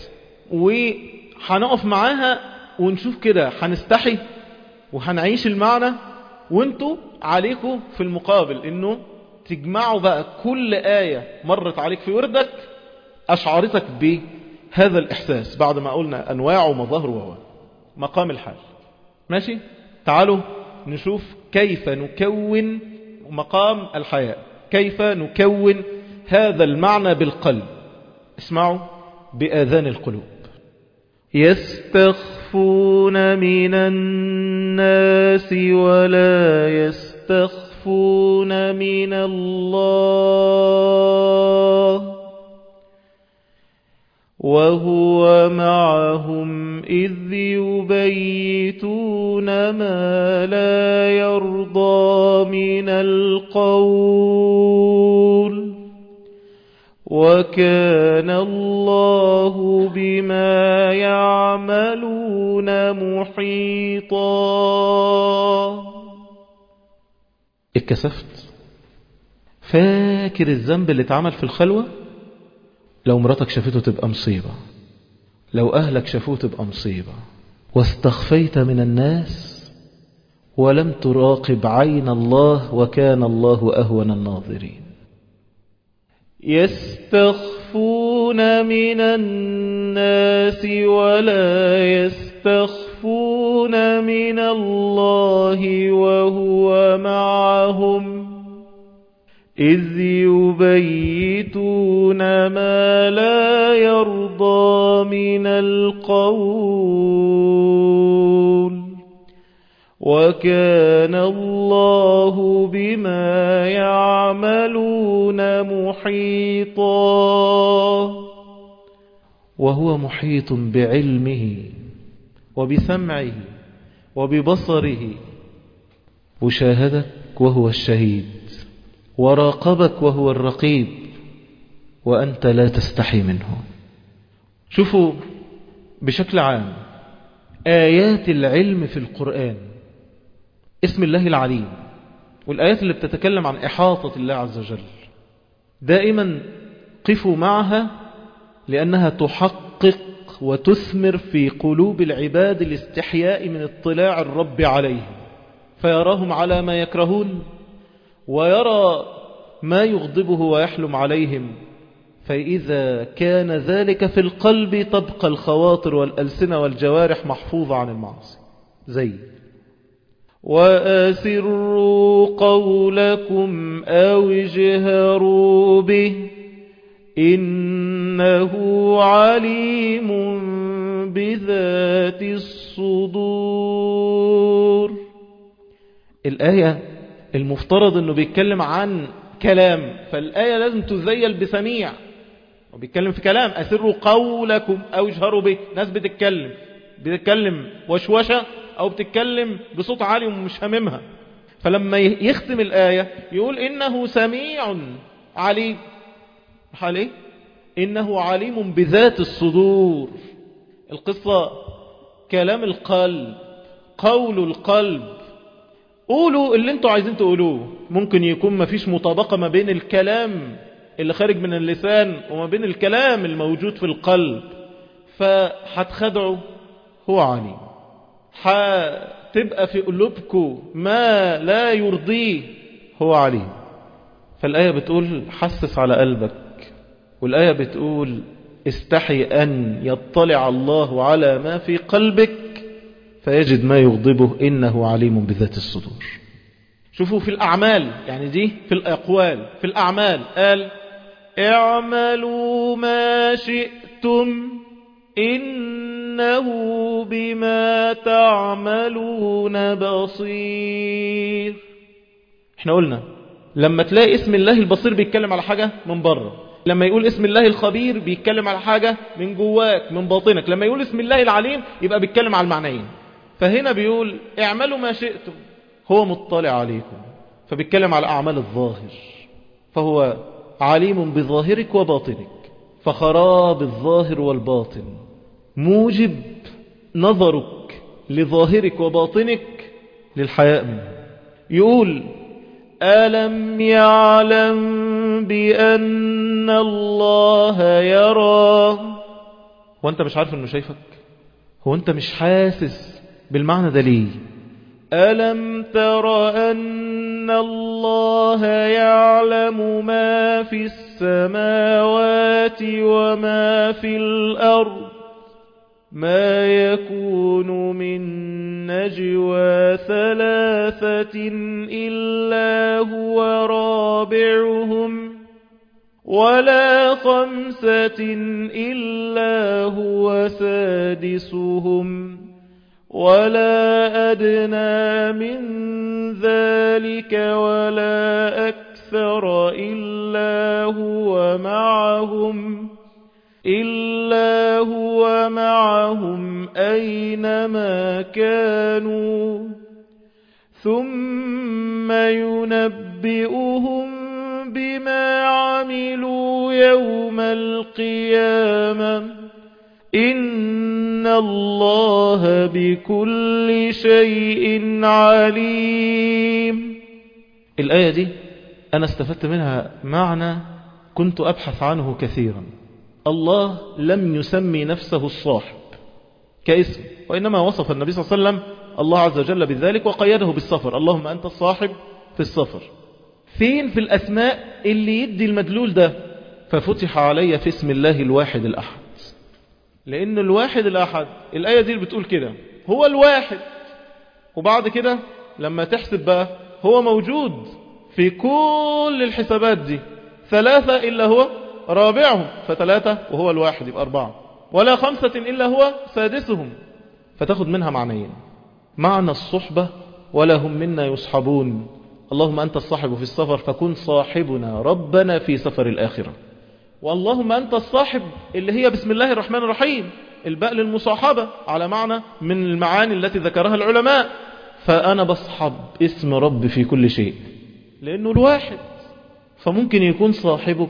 وهنقف معاها ونشوف كده هنستحي وهنعيش المعنى وانتوا عليكم في المقابل انه تجمعوا بقى كل آية مرت عليك في وردك أشعرتك بهذا الإحساس بعد ما قلنا أنواع ومظاهر وهو مقام الحال ماشي تعالوا نشوف كيف نكون مقام الحياة كيف نكون هذا المعنى بالقلب اسمعوا بآذان القلوب يستخف يستخفون من الناس ولا يستخفون من الله وهو معهم إذ يبيتون ما لا يرضى من القول وكان الله بما يعملون محيطا اتكسفت فاكر الذنب اللي اتعمل في الخلوة لو مراتك شافته تبقى مصيبة لو أهلك شافوه تبقى مصيبة واستخفيت من الناس ولم تراقب عين الله وكان الله أهون الناظرين يستخفون من الناس ولا يستخفون من الله وهو معهم إذ يبيتون ما لا يرضى من القول وكان الله بما يعملون محيطا وهو محيط بعلمه وبسمعه وببصره وشاهدك وهو الشهيد وراقبك وهو الرقيب وأنت لا تستحي منه شوفوا بشكل عام آيات العلم في القرآن اسم الله العليم والآيات اللي بتتكلم عن إحاطة الله عز وجل دائما قفوا معها لأنها تحقق وتثمر في قلوب العباد الاستحياء من اطلاع الرب عليهم فيراهم على ما يكرهون ويرى ما يغضبه ويحلم عليهم فإذا كان ذلك في القلب تبقى الخواطر والألسنة والجوارح محفوظة عن المعصية زي وأسروا قولكم أو اجهروا به إنه عليم بذات الصدور الآية المفترض أنه بيتكلم عن كلام فالآية لازم تزيل بسميع وبيتكلم في كلام أسروا قولكم أو اجهروا به ناس بتتكلم بتتكلم وشوشة أو بتتكلم بصوت عالي ومش هممها فلما يختم الآية يقول إنه سميع عليم عليه إنه عليم بذات الصدور القصة كلام القلب قول القلب قولوا اللي انتوا عايزين تقولوه ممكن يكون مفيش مطابقة ما بين الكلام اللي خارج من اللسان وما بين الكلام الموجود في القلب فهتخدعوا هو عليم هتبقى في قلوبكم ما لا يرضيه هو عليم فالآية بتقول حسس على قلبك والآية بتقول استحي أن يطلع الله على ما في قلبك فيجد ما يغضبه إنه عليم بذات الصدور شوفوا في الأعمال يعني دي في الأقوال في الأعمال قال اعملوا ما شئتم إنه بما تعملون بصير احنا قلنا لما تلاقي اسم الله البصير بيتكلم على حاجة من بره لما يقول اسم الله الخبير بيتكلم على حاجة من جواك من باطنك لما يقول اسم الله العليم يبقى بيتكلم على المعنيين فهنا بيقول اعملوا ما شئتم هو مطلع عليكم فبيتكلم على أعمال الظاهر فهو عليم بظاهرك وباطنك فخراب الظاهر والباطن موجب نظرك لظاهرك وباطنك للحياء منه يقول ألم يعلم بأن الله يرى وانت مش عارف انه شايفك هو انت مش حاسس بالمعنى ده ليه ألم تر أن الله يعلم ما في السماوات وما في الأرض ما يكون من نجوى ثلاثة إلا هو رابعهم ولا خمسة إلا هو سادسهم ولا أدنى من ذلك ولا أكثر إلا هو معهم إلا هو معهم أينما كانوا ثم ينبئهم بما عملوا يوم القيامة إن الله بكل شيء عليم الآية دي أنا استفدت منها معنى كنت أبحث عنه كثيرا الله لم يسمي نفسه الصاحب كاسم وإنما وصف النبي صلى الله عليه وسلم الله عز وجل بذلك وقيده بالسفر اللهم أنت الصاحب في السفر فين في الأسماء اللي يدي المدلول ده ففتح علي في اسم الله الواحد الأحد لأن الواحد الأحد الآية دي اللي بتقول كده هو الواحد وبعد كده لما تحسب بقى هو موجود في كل الحسابات دي ثلاثة إلا هو رابعهم فثلاثة وهو الواحد يبقى أربعة ولا خمسة إلا هو سادسهم فتاخد منها معنيين معنى الصحبة ولا هم منا يصحبون اللهم أنت الصاحب في السفر فكن صاحبنا ربنا في سفر الآخرة واللهم أنت الصاحب اللي هي بسم الله الرحمن الرحيم الباء للمصاحبة على معنى من المعاني التي ذكرها العلماء فأنا بصحب اسم رب في كل شيء لأنه الواحد فممكن يكون صاحبك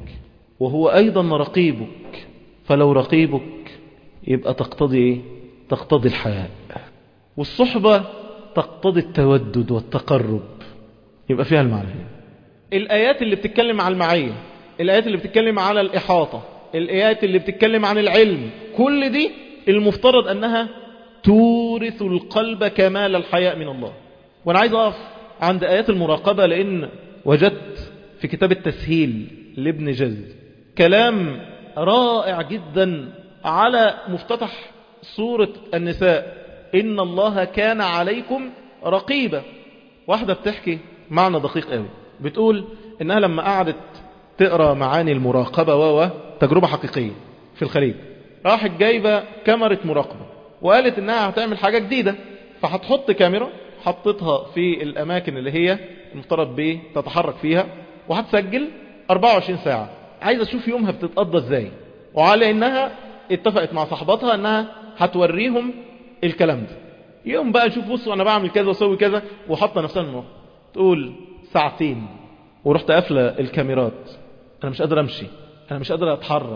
وهو أيضا رقيبك فلو رقيبك يبقى تقتضي إيه؟ تقتضي الحياء والصحبة تقتضي التودد والتقرب يبقى فيها المعنى الآيات اللي بتتكلم عن المعية الآيات اللي بتتكلم على الإحاطة الآيات اللي بتتكلم عن العلم كل دي المفترض أنها تورث القلب كمال الحياء من الله وأنا عايز أقف عند آيات المراقبة لأن وجدت في كتاب التسهيل لابن جز كلام رائع جدا على مفتتح سورة النساء إن الله كان عليكم رقيبا واحدة بتحكي معنى دقيق قوي بتقول إنها لما قعدت تقرأ معاني المراقبة و تجربة حقيقية في الخليج راحت جايبة كاميرا مراقبة وقالت إنها هتعمل حاجة جديدة فهتحط كاميرا حطتها في الأماكن اللي هي المفترض به تتحرك فيها وهتسجل 24 ساعة عايزة تشوف يومها بتتقضى ازاي وعلى انها اتفقت مع صاحباتها انها هتوريهم الكلام ده يوم بقى نشوف بصوا انا بعمل كذا واسوي كذا وحاطه نفسها الموقف تقول ساعتين ورحت قافله الكاميرات انا مش قادر امشي انا مش قادر اتحرك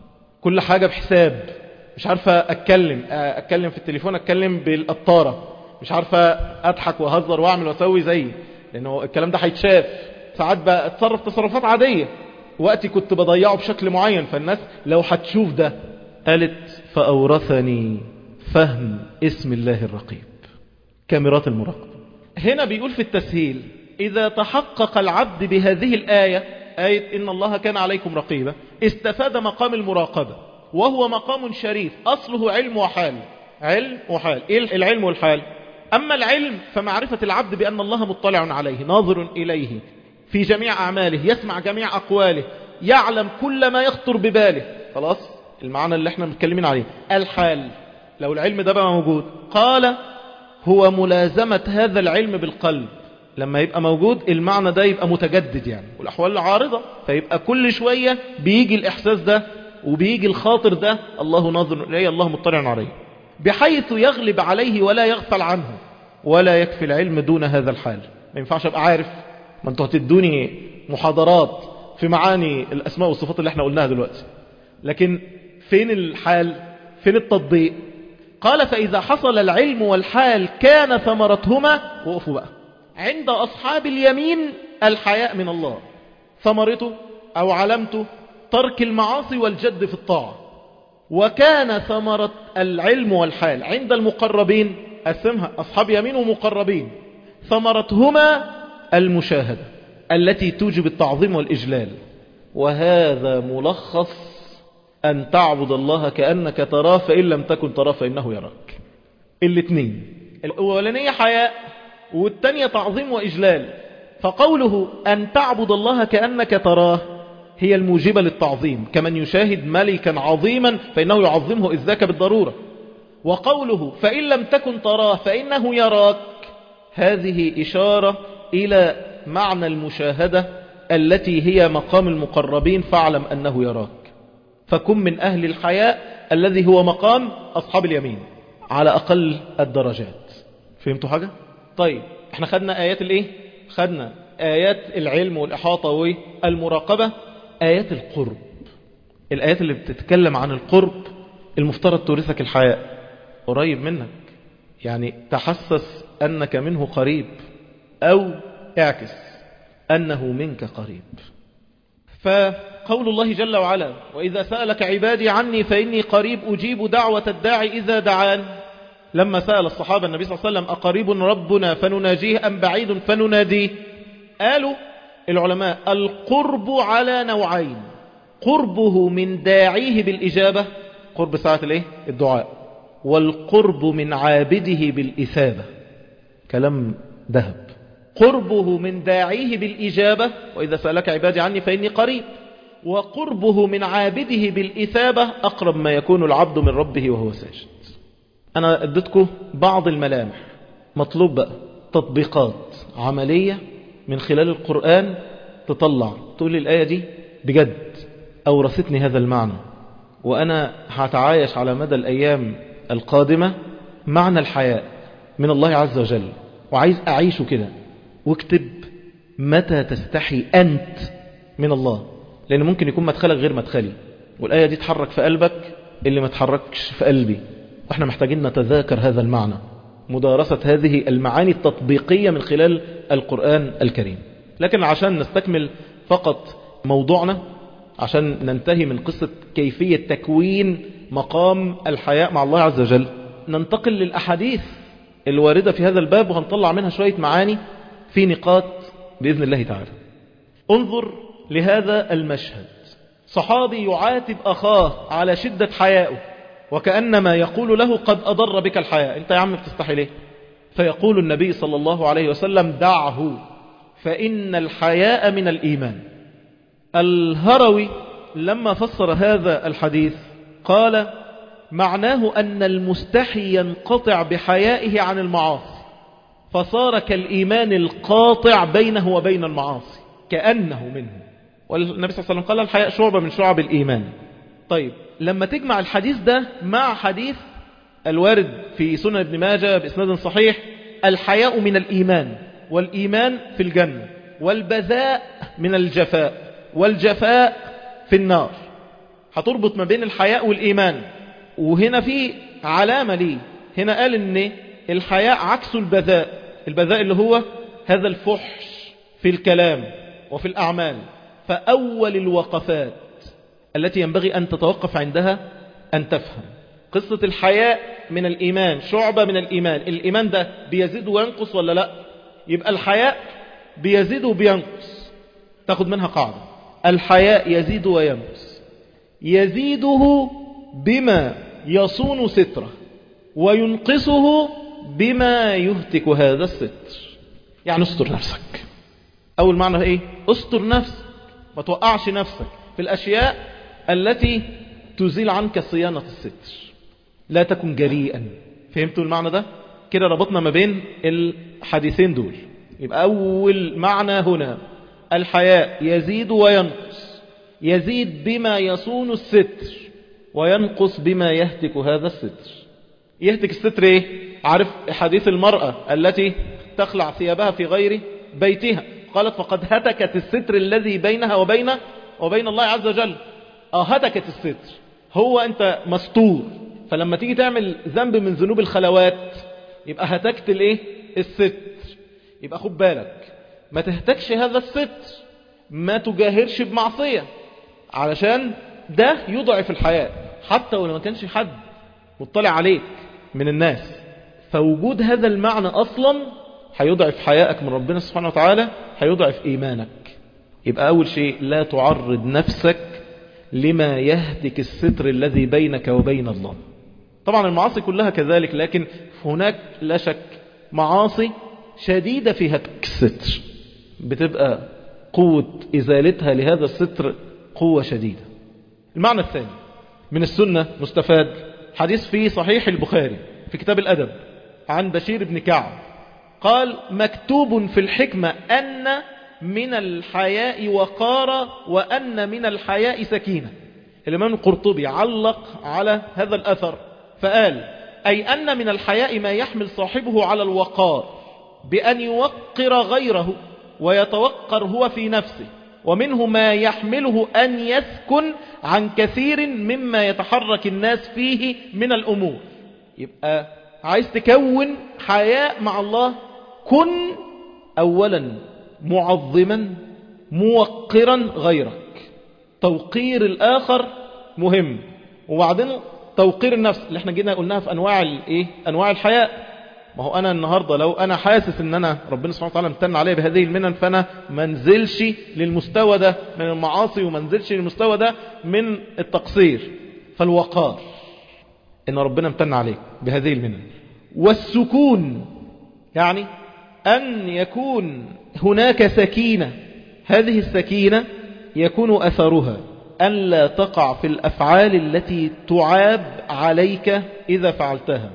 كل حاجه بحساب مش عارفه اتكلم اتكلم في التليفون اتكلم بالقطاره مش عارفه اضحك واهزر واعمل واسوي زي لانه الكلام ده هيتشاف ساعات بقى اتصرف تصرفات عاديه وقتي كنت بضيعه بشكل معين فالناس لو هتشوف ده قالت فأورثني فهم اسم الله الرقيب كاميرات المراقبة هنا بيقول في التسهيل إذا تحقق العبد بهذه الآية آية إن الله كان عليكم رقيبا استفاد مقام المراقبة وهو مقام شريف أصله علم وحال علم وحال إيه العلم والحال أما العلم فمعرفة العبد بأن الله مطلع عليه ناظر إليه في جميع أعماله يسمع جميع أقواله يعلم كل ما يخطر بباله خلاص المعنى اللي احنا متكلمين عليه الحال لو العلم ده بقى موجود قال هو ملازمة هذا العلم بالقلب لما يبقى موجود المعنى ده يبقى متجدد يعني والأحوال العارضة فيبقى كل شوية بيجي الإحساس ده وبيجي الخاطر ده الله ناظر إليه الله مطلع عليه بحيث يغلب عليه ولا يغفل عنه ولا يكفي العلم دون هذا الحال ما ينفعش أبقى عارف ما انتوا هتدوني محاضرات في معاني الأسماء والصفات اللي احنا قلناها دلوقتي لكن فين الحال فين التطبيق قال فإذا حصل العلم والحال كان ثمرتهما وقفوا بقى عند أصحاب اليمين الحياء من الله ثمرته أو علامته ترك المعاصي والجد في الطاعة وكان ثمرة العلم والحال عند المقربين أسمها أصحاب يمين ومقربين ثمرتهما المشاهدة التي توجب التعظيم والإجلال وهذا ملخص أن تعبد الله كأنك تراه فإن لم تكن تراه فإنه يراك الاثنين الأولانية حياء والثانية تعظيم وإجلال فقوله أن تعبد الله كأنك تراه هي الموجبة للتعظيم كمن يشاهد ملكا عظيما فإنه يعظمه إذ ذاك بالضرورة وقوله فإن لم تكن تراه فإنه يراك هذه إشارة إلى معنى المشاهدة التي هي مقام المقربين فاعلم أنه يراك فكن من أهل الحياء الذي هو مقام أصحاب اليمين على أقل الدرجات فهمتوا حاجة؟ طيب احنا خدنا آيات الايه؟ خدنا آيات العلم والإحاطة والمراقبة آيات القرب الآيات اللي بتتكلم عن القرب المفترض تورثك الحياء قريب منك يعني تحسس أنك منه قريب أو اعكس أنه منك قريب فقول الله جل وعلا وإذا سألك عبادي عني فإني قريب أجيب دعوة الداعي إذا دعان لما سأل الصحابة النبي صلى الله عليه وسلم أقريب ربنا فنناجيه أم بعيد فنناديه قالوا العلماء القرب على نوعين قربه من داعيه بالإجابة قرب ساعة الايه الدعاء والقرب من عابده بالإثابة كلام ذهب قربه من داعيه بالإجابة وإذا سألك عبادي عني فإني قريب وقربه من عابده بالإثابة أقرب ما يكون العبد من ربه وهو ساجد أنا أدتكم بعض الملامح مطلوب بقى تطبيقات عملية من خلال القرآن تطلع تقول لي الآية دي بجد أورثتني هذا المعنى وأنا هتعايش على مدى الأيام القادمة معنى الحياء من الله عز وجل وعايز أعيشه كده واكتب متى تستحي أنت من الله لأن ممكن يكون مدخلك غير مدخلي والآية دي تحرك في قلبك اللي ما تحركش في قلبي واحنا محتاجين نتذاكر هذا المعنى مدارسة هذه المعاني التطبيقية من خلال القرآن الكريم لكن عشان نستكمل فقط موضوعنا عشان ننتهي من قصة كيفية تكوين مقام الحياء مع الله عز وجل ننتقل للأحاديث الواردة في هذا الباب وهنطلع منها شوية معاني في نقاط بإذن الله تعالى انظر لهذا المشهد صحابي يعاتب أخاه على شدة حيائه وكأنما يقول له قد أضر بك الحياء انت يا عم بتستحي ليه فيقول النبي صلى الله عليه وسلم دعه فإن الحياء من الإيمان الهروي لما فسر هذا الحديث قال معناه أن المستحي ينقطع بحيائه عن المعاصي فصار كالإيمان القاطع بينه وبين المعاصي كأنه منه والنبي صلى الله عليه وسلم قال الحياء شعبة من شعب الإيمان طيب لما تجمع الحديث ده مع حديث الوارد في سنة ابن ماجه بإسناد صحيح الحياء من الإيمان والإيمان في الجنة والبذاء من الجفاء والجفاء في النار هتربط ما بين الحياء والإيمان وهنا في علامة ليه هنا قال ان الحياء عكس البذاء البذاء اللي هو هذا الفحش في الكلام وفي الأعمال فأول الوقفات التي ينبغي أن تتوقف عندها أن تفهم قصة الحياء من الإيمان شعبة من الإيمان الإيمان ده بيزيد وينقص ولا لا يبقى الحياء بيزيد وبينقص تاخد منها قاعدة الحياء يزيد وينقص يزيده بما يصون ستره وينقصه بما يهتك هذا الستر يعني استر نفسك أول معنى ايه استر نفسك ما توقعش نفسك في الأشياء التي تزيل عنك صيانة الستر لا تكن جريئا فهمتوا المعنى ده كده ربطنا ما بين الحديثين دول يبقى أول معنى هنا الحياء يزيد وينقص يزيد بما يصون الستر وينقص بما يهتك هذا الستر يهتك الستر ايه عارف حديث المرأة التي تخلع ثيابها في غير بيتها قالت فقد هتكت الستر الذي بينها وبين وبين الله عز وجل اه هتكت الستر هو انت مستور فلما تيجي تعمل ذنب من ذنوب الخلوات يبقى هتكت الايه الستر يبقى خد بالك ما تهتكش هذا الستر ما تجاهرش بمعصية علشان ده يضعف الحياة حتى ولو ما كانش حد مطلع عليك من الناس فوجود هذا المعنى أصلا هيضعف حياءك من ربنا سبحانه وتعالى هيضعف إيمانك يبقى أول شيء لا تعرض نفسك لما يهتك الستر الذي بينك وبين الله طبعا المعاصي كلها كذلك لكن هناك لا شك معاصي شديدة في هتك الستر بتبقى قوة إزالتها لهذا الستر قوة شديدة المعنى الثاني من السنة مستفاد حديث في صحيح البخاري في كتاب الأدب عن بشير بن كعب قال مكتوب في الحكمة أن من الحياء وقارا وأن من الحياء سكينة الإمام القرطبي علق على هذا الأثر فقال أي أن من الحياء ما يحمل صاحبه على الوقار بأن يوقر غيره ويتوقر هو في نفسه ومنه ما يحمله أن يسكن عن كثير مما يتحرك الناس فيه من الأمور يبقى عايز تكون حياء مع الله كن أولا معظما موقرا غيرك توقير الآخر مهم وبعدين توقير النفس اللي احنا جينا قلناها في أنواع الايه أنواع الحياء ما هو أنا النهاردة لو أنا حاسس أن أنا ربنا سبحانه وتعالى امتن علي بهذه المنن فأنا منزلش للمستوى ده من المعاصي ومنزلش للمستوى ده من التقصير فالوقار أن ربنا امتن عليك بهذه المنن والسكون يعني أن يكون هناك سكينة هذه السكينة يكون أثرها أن لا تقع في الأفعال التي تعاب عليك إذا فعلتها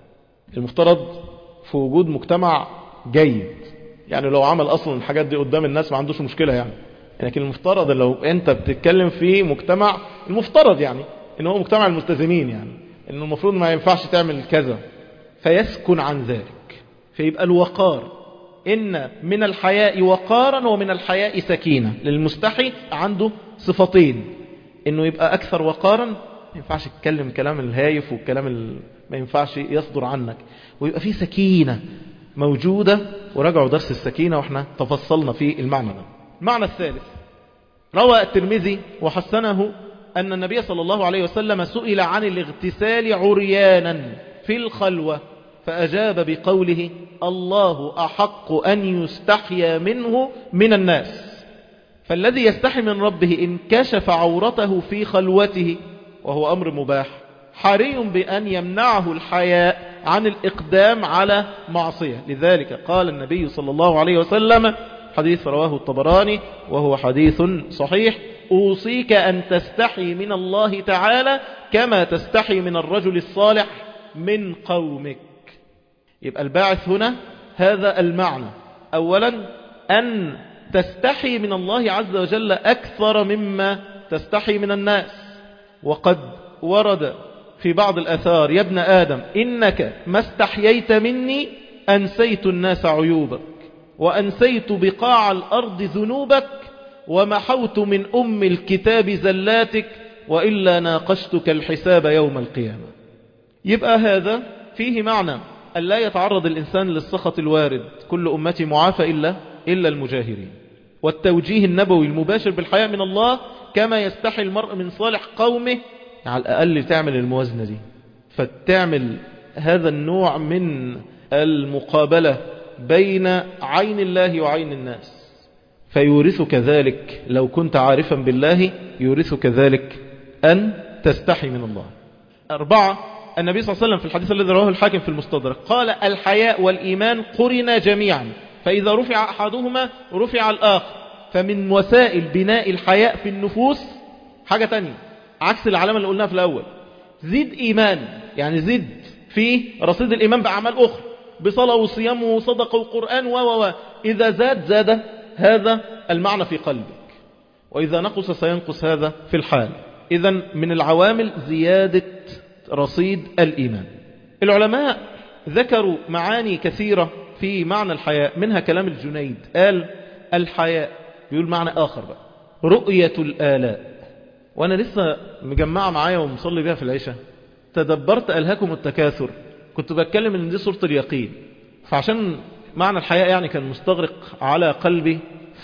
المفترض في وجود مجتمع جيد يعني لو عمل أصلا الحاجات دي قدام الناس ما عندوش مشكلة يعني لكن المفترض لو أنت بتتكلم في مجتمع المفترض يعني إن هو مجتمع الملتزمين يعني إنه المفروض ما ينفعش تعمل كذا فيسكن عن ذلك فيبقى الوقار إن من الحياء وقارا ومن الحياء سكينة للمستحي عنده صفتين إنه يبقى أكثر وقارا ما ينفعش يتكلم كلام الهايف والكلام اللي ما ينفعش يصدر عنك ويبقى فيه سكينة موجودة وراجعوا درس السكينة واحنا تفصلنا في المعنى ده المعنى الثالث روى الترمذي وحسنه أن النبي صلى الله عليه وسلم سئل عن الاغتسال عريانا في الخلوة فأجاب بقوله الله أحق أن يستحيا منه من الناس فالذي يستحي من ربه إن كشف عورته في خلوته وهو أمر مباح حري بأن يمنعه الحياء عن الإقدام على معصية لذلك قال النبي صلى الله عليه وسلم حديث رواه الطبراني وهو حديث صحيح أوصيك أن تستحي من الله تعالى كما تستحي من الرجل الصالح من قومك يبقى الباعث هنا هذا المعنى أولا أن تستحي من الله عز وجل أكثر مما تستحي من الناس وقد ورد في بعض الأثار يا ابن آدم إنك ما استحييت مني أنسيت الناس عيوبك وأنسيت بقاع الأرض ذنوبك ومحوت من أم الكتاب زلاتك وإلا ناقشتك الحساب يوم القيامة يبقى هذا فيه معنى أن لا يتعرض الإنسان للسخط الوارد كل أمتي معافى إلا, إلا المجاهرين والتوجيه النبوي المباشر بالحياة من الله كما يستحي المرء من صالح قومه على الأقل تعمل الموازنة دي فتعمل هذا النوع من المقابلة بين عين الله وعين الناس فيورثك ذلك لو كنت عارفا بالله يورثك ذلك أن تستحي من الله أربعة النبي صلى الله عليه وسلم في الحديث الذي رواه الحاكم في المستدرك قال الحياء والإيمان قرنا جميعا فإذا رفع أحدهما رفع الآخر فمن وسائل بناء الحياء في النفوس حاجة تانية عكس العلامة اللي قلناها في الأول زيد إيمان يعني زيد في رصيد الإيمان بأعمال أخرى بصلاة وصيام وصدقة وقرآن و و إذا زاد زاد هذا المعنى في قلبك وإذا نقص سينقص هذا في الحال إذا من العوامل زيادة رصيد الإيمان العلماء ذكروا معاني كثيرة في معنى الحياء منها كلام الجنيد قال الحياء بيقول معنى آخر بقى رؤية الآلاء وأنا لسه مجمعة معايا ومصلي بها في العشاء تدبرت ألهاكم التكاثر كنت بتكلم ان دي صورة اليقين فعشان معنى الحياة يعني كان مستغرق على قلبي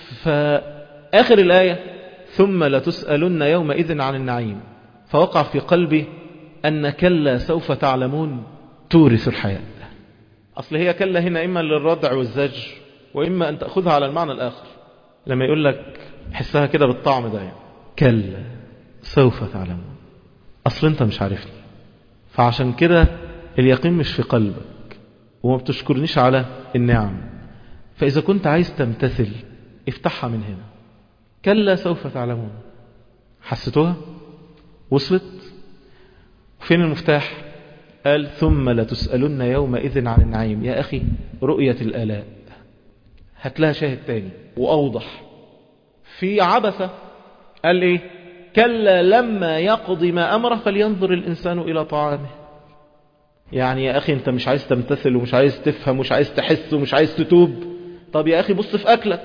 فآخر الآية ثم لتسألن يومئذ عن النعيم فوقع في قلبي أن كلا سوف تعلمون تورث الحياة أصل هي كلا هنا إما للردع والزجر وإما أن تأخذها على المعنى الآخر لما يقول لك حسها كده بالطعم ده يعني كلا سوف تعلمون أصل أنت مش عارفني فعشان كده اليقين مش في قلبك وما بتشكرنيش على النعم فإذا كنت عايز تمتثل افتحها من هنا كلا سوف تعلمون حسيتوها وصلت فين المفتاح قال ثم لتسألن يومئذ عن النعيم يا أخي رؤية الآلاء هات لها شاهد تاني وأوضح في عبثة قال إيه كلا لما يقضي ما أمره فلينظر الإنسان إلى طعامه يعني يا أخي أنت مش عايز تمتثل ومش عايز تفهم ومش عايز تحس ومش عايز تتوب طب يا أخي بص في أكلك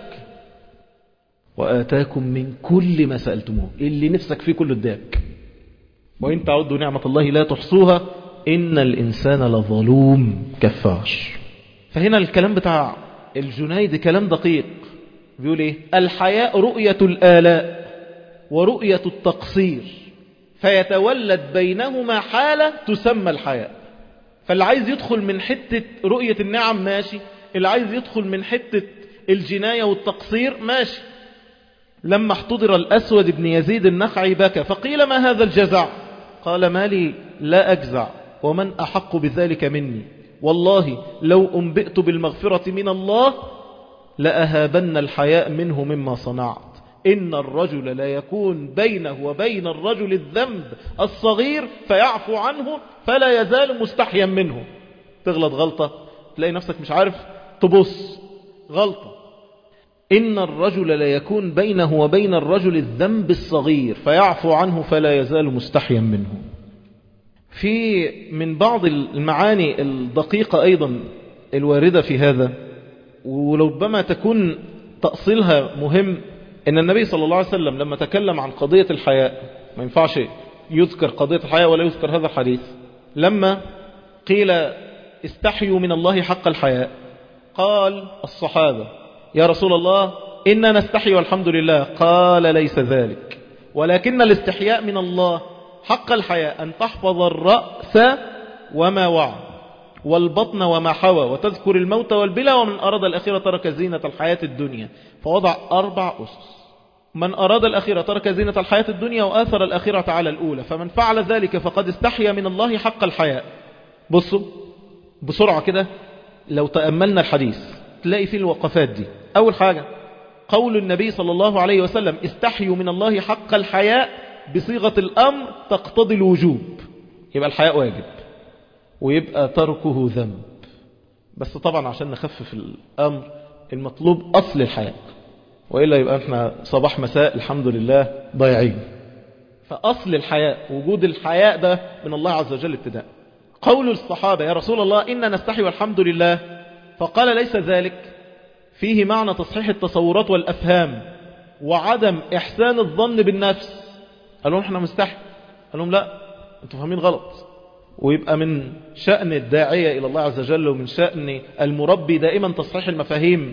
وآتاكم من كل ما سألتموه اللي نفسك فيه كله اداك وإن تعدوا نعمة الله لا تحصوها إن الإنسان لظلوم كفار فهنا الكلام بتاع الجنيد كلام دقيق بيقول إيه الحياء رؤية الآلاء ورؤية التقصير فيتولد بينهما حالة تسمى الحياء فاللي عايز يدخل من حتة رؤية النعم ماشي اللي عايز يدخل من حتة الجناية والتقصير ماشي لما احتضر الأسود بن يزيد النخعي بكى فقيل ما هذا الجزع قال ما لي لا أجزع ومن أحق بذلك مني والله لو أنبئت بالمغفرة من الله لأهابن الحياء منه مما صنعت إن الرجل لا يكون بينه وبين الرجل الذنب الصغير فيعفو عنه فلا يزال مستحيا منه تغلط غلطة تلاقي نفسك مش عارف تبص غلطة إن الرجل لا يكون بينه وبين الرجل الذنب الصغير فيعفو عنه فلا يزال مستحيا منه في من بعض المعاني الدقيقة أيضا الواردة في هذا وربما تكون تأصيلها مهم إن النبي صلى الله عليه وسلم لما تكلم عن قضية الحياء ما ينفعش يذكر قضية الحياء ولا يذكر هذا الحديث لما قيل استحيوا من الله حق الحياء قال الصحابة يا رسول الله إنا نستحي والحمد لله قال ليس ذلك ولكن الاستحياء من الله حق الحياء أن تحفظ الرأس وما وعى والبطن وما حوى وتذكر الموت والبلا ومن أراد الأخيرة ترك زينة الحياة الدنيا فوضع أربع أسس من أراد الأخيرة ترك زينة الحياة الدنيا وآثر الأخيرة على الأولى فمن فعل ذلك فقد استحيا من الله حق الحياء بصوا بسرعة كده لو تأملنا الحديث تلاقي فيه الوقفات دي أول حاجة قول النبي صلى الله عليه وسلم استحيوا من الله حق الحياء بصيغة الأمر تقتضي الوجوب يبقى الحياء واجب ويبقى تركه ذنب بس طبعا عشان نخفف الأمر المطلوب أصل الحياء وإلا يبقى احنا صباح مساء الحمد لله ضايعين فأصل الحياء وجود الحياء ده من الله عز وجل ابتداء قول الصحابة يا رسول الله إنا نستحي والحمد لله فقال ليس ذلك فيه معنى تصحيح التصورات والأفهام وعدم إحسان الظن بالنفس قال لهم احنا مستحي قال لهم لا انتوا فاهمين غلط ويبقى من شأن الداعية إلى الله عز وجل ومن شأن المربي دائما تصحيح المفاهيم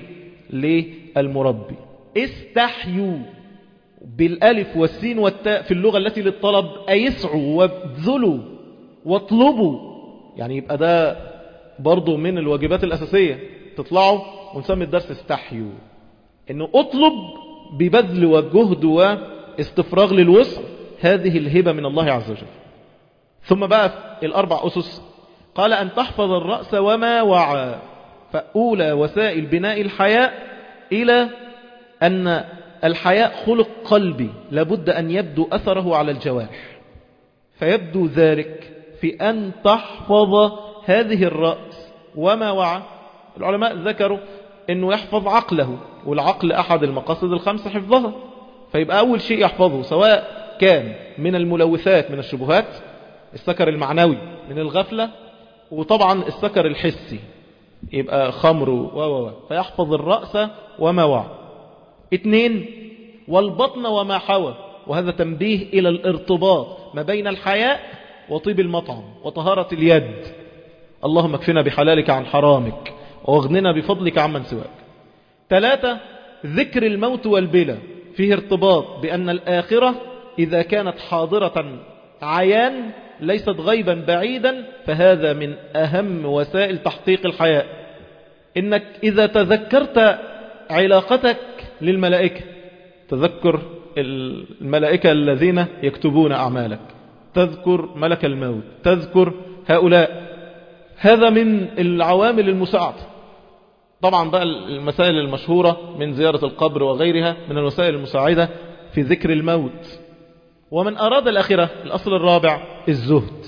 للمربي استحيوا بالالف والسين والتاء في اللغة التي للطلب أيسعوا وابذلوا واطلبوا يعني يبقى ده برضو من الواجبات الأساسية تطلعوا ونسمي الدرس استحيوا انه اطلب ببذل وجهد واستفراغ للوسع هذه الهبة من الله عز وجل ثم بقى الأربع أسس قال أن تحفظ الرأس وما وعى فأولى وسائل بناء الحياء إلى أن الحياء خلق قلبي لابد أن يبدو أثره على الجوارح فيبدو ذلك في أن تحفظ هذه الرأس وما وعى العلماء ذكروا أنه يحفظ عقله والعقل أحد المقاصد الخمسة حفظها فيبقى أول شيء يحفظه سواء كان من الملوثات من الشبهات السكر المعنوي من الغفلة وطبعا السكر الحسي يبقى خمر و و فيحفظ الرأس وما وعى اثنين والبطن وما حوى وهذا تنبيه إلى الارتباط ما بين الحياء وطيب المطعم وطهارة اليد اللهم اكفنا بحلالك عن حرامك واغننا بفضلك عمن سواك ثلاثة ذكر الموت والبلا فيه ارتباط بأن الآخرة إذا كانت حاضرة عيان ليست غيبا بعيدا فهذا من أهم وسائل تحقيق الحياة إنك إذا تذكرت علاقتك للملائكة تذكر الملائكة الذين يكتبون أعمالك تذكر ملك الموت تذكر هؤلاء هذا من العوامل المساعدة طبعا بقى المسائل المشهورة من زيارة القبر وغيرها من الوسائل المساعدة في ذكر الموت ومن أراد الآخرة الأصل الرابع الزهد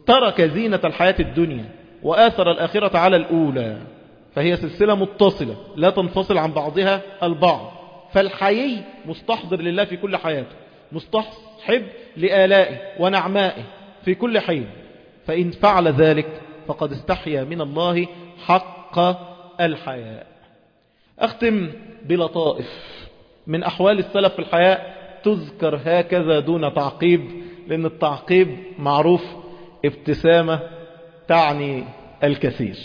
ترك زينة الحياة الدنيا وآثر الآخرة على الأولى فهي سلسلة متصلة لا تنفصل عن بعضها البعض فالحيي مستحضر لله في كل حياته مستصحب لآلائه ونعمائه في كل حين فإن فعل ذلك فقد استحيا من الله حق الحياء أختم بلطائف من أحوال السلف في الحياة تذكر هكذا دون تعقيب لأن التعقيب معروف ابتسامة تعني الكثير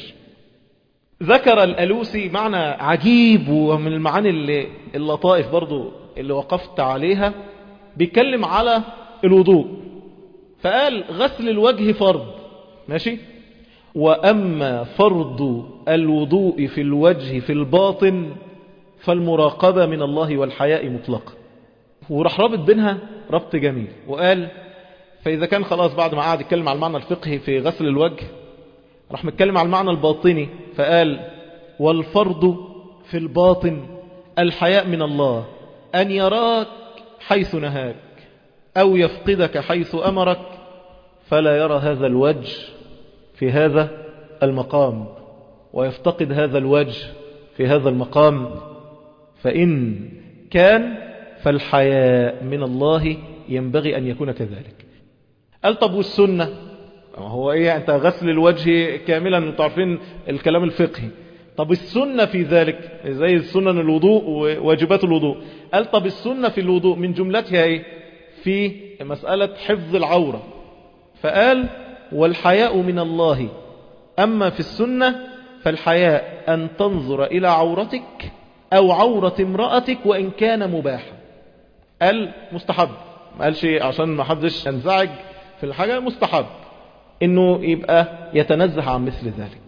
ذكر الألوسي معنى عجيب ومن المعاني اللي اللطائف برضو اللي وقفت عليها بيتكلم على الوضوء فقال غسل الوجه فرض ماشي وأما فرض الوضوء في الوجه في الباطن فالمراقبة من الله والحياء مطلقا وراح رابط بينها ربط جميل وقال فإذا كان خلاص بعد ما قعد يتكلم على المعنى الفقهي في غسل الوجه راح متكلم على المعنى الباطني فقال والفرض في الباطن الحياء من الله أن يراك حيث نهاك أو يفقدك حيث أمرك فلا يرى هذا الوجه في هذا المقام ويفتقد هذا الوجه في هذا المقام فإن كان فالحياء من الله ينبغي أن يكون كذلك قال طب والسنة هو ايه انت غسل الوجه كاملا انتوا عارفين الكلام الفقهي طب السنة في ذلك زي السنن الوضوء وواجبات الوضوء قال طب السنة في الوضوء من جملتها ايه في مسألة حفظ العورة فقال والحياء من الله أما في السنة فالحياء أن تنظر إلى عورتك أو عورة امرأتك وإن كان مباحا قال مستحب ما قالش عشان ما حدش ينزعج في الحاجة مستحب انه يبقى يتنزه عن مثل ذلك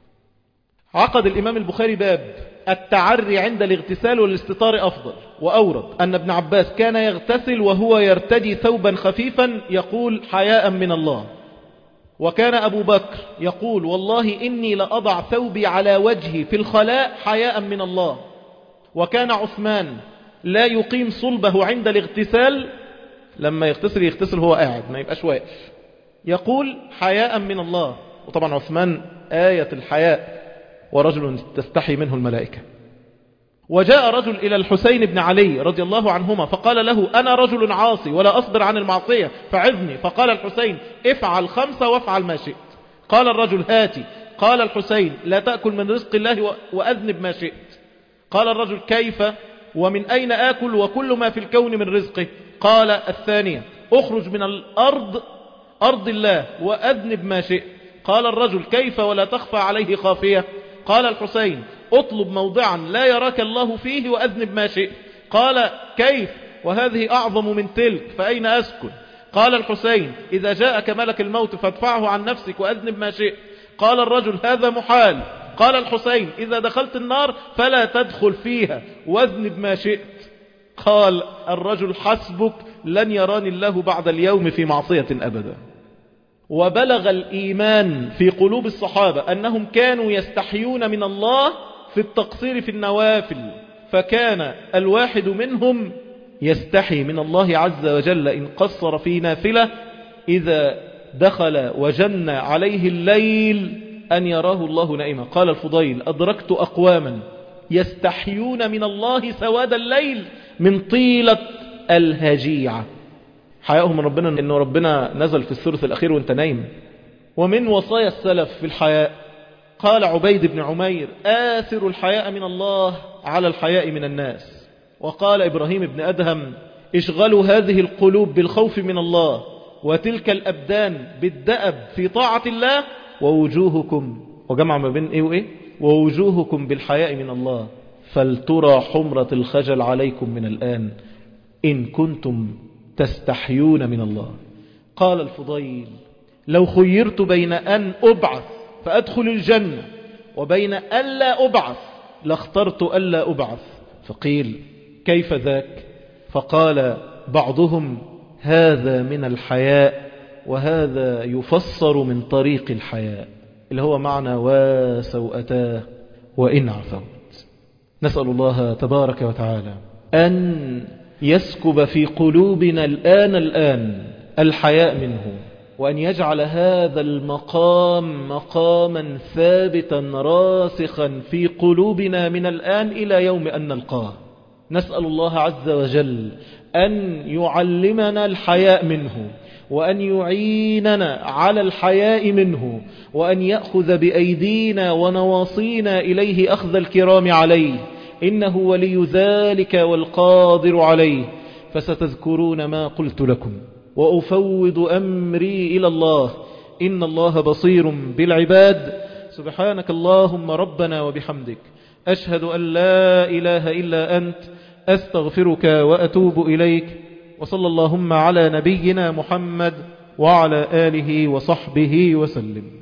عقد الامام البخاري باب التعري عند الاغتسال والاستطار افضل واورد ان ابن عباس كان يغتسل وهو يرتدي ثوبا خفيفا يقول حياء من الله وكان ابو بكر يقول والله اني لاضع ثوبي على وجهي في الخلاء حياء من الله وكان عثمان لا يقيم صلبه عند الاغتسال لما يغتسل يغتسل هو قاعد ما يبقاش واقف يقول حياء من الله وطبعا عثمان آية الحياء ورجل تستحي منه الملائكة وجاء رجل إلى الحسين بن علي رضي الله عنهما فقال له أنا رجل عاصي ولا أصبر عن المعصية فعذني فقال الحسين افعل خمسة وافعل ما شئت قال الرجل هاتي قال الحسين لا تأكل من رزق الله وأذنب ما شئت قال الرجل كيف ومن أين آكل وكل ما في الكون من رزقه قال الثانية اخرج من الأرض أرض الله وأذنب ما شئت قال الرجل كيف ولا تخفى عليه خافية قال الحسين اطلب موضعا لا يراك الله فيه وأذنب ما شئت قال كيف وهذه أعظم من تلك فأين أسكن قال الحسين إذا جاءك ملك الموت فادفعه عن نفسك وأذنب ما شئت قال الرجل هذا محال قال الحسين إذا دخلت النار فلا تدخل فيها واذنب ما شئت قال الرجل حسبك لن يراني الله بعد اليوم في معصية أبدا وبلغ الإيمان في قلوب الصحابة أنهم كانوا يستحيون من الله في التقصير في النوافل فكان الواحد منهم يستحي من الله عز وجل إن قصر في نافلة إذا دخل وجن عليه الليل أن يراه الله نائما قال الفضيل أدركت أقواما يستحيون من الله سواد الليل من طيلة الهجيعة حياءهم من ربنا أنه ربنا نزل في الثلث الأخير وانت نايم ومن وصايا السلف في الحياء قال عبيد بن عمير آثر الحياء من الله على الحياء من الناس وقال إبراهيم بن أدهم اشغلوا هذه القلوب بالخوف من الله وتلك الأبدان بالدأب في طاعة الله ووجوهكم وجمع ما بين إيه وإيه ووجوهكم بالحياء من الله فلترى حمرة الخجل عليكم من الآن إن كنتم تستحيون من الله قال الفضيل لو خيرت بين أن أبعث فأدخل الجنة وبين ألا أبعث لاخترت ألا أبعث فقيل كيف ذاك فقال بعضهم هذا من الحياء وهذا يفسر من طريق الحياء اللي هو معنى وسوءتاه وإن عفوت نسأل الله تبارك وتعالى أن يسكب في قلوبنا الآن الآن الحياء منه وأن يجعل هذا المقام مقاما ثابتا راسخا في قلوبنا من الآن إلى يوم أن نلقاه نسأل الله عز وجل أن يعلمنا الحياء منه وأن يعيننا على الحياء منه وأن يأخذ بأيدينا ونواصينا إليه أخذ الكرام عليه إنه ولي ذلك والقادر عليه فستذكرون ما قلت لكم وأفوض أمري إلى الله إن الله بصير بالعباد سبحانك اللهم ربنا وبحمدك أشهد أن لا إله إلا أنت أستغفرك وأتوب إليك وصلى اللهم على نبينا محمد وعلى آله وصحبه وسلم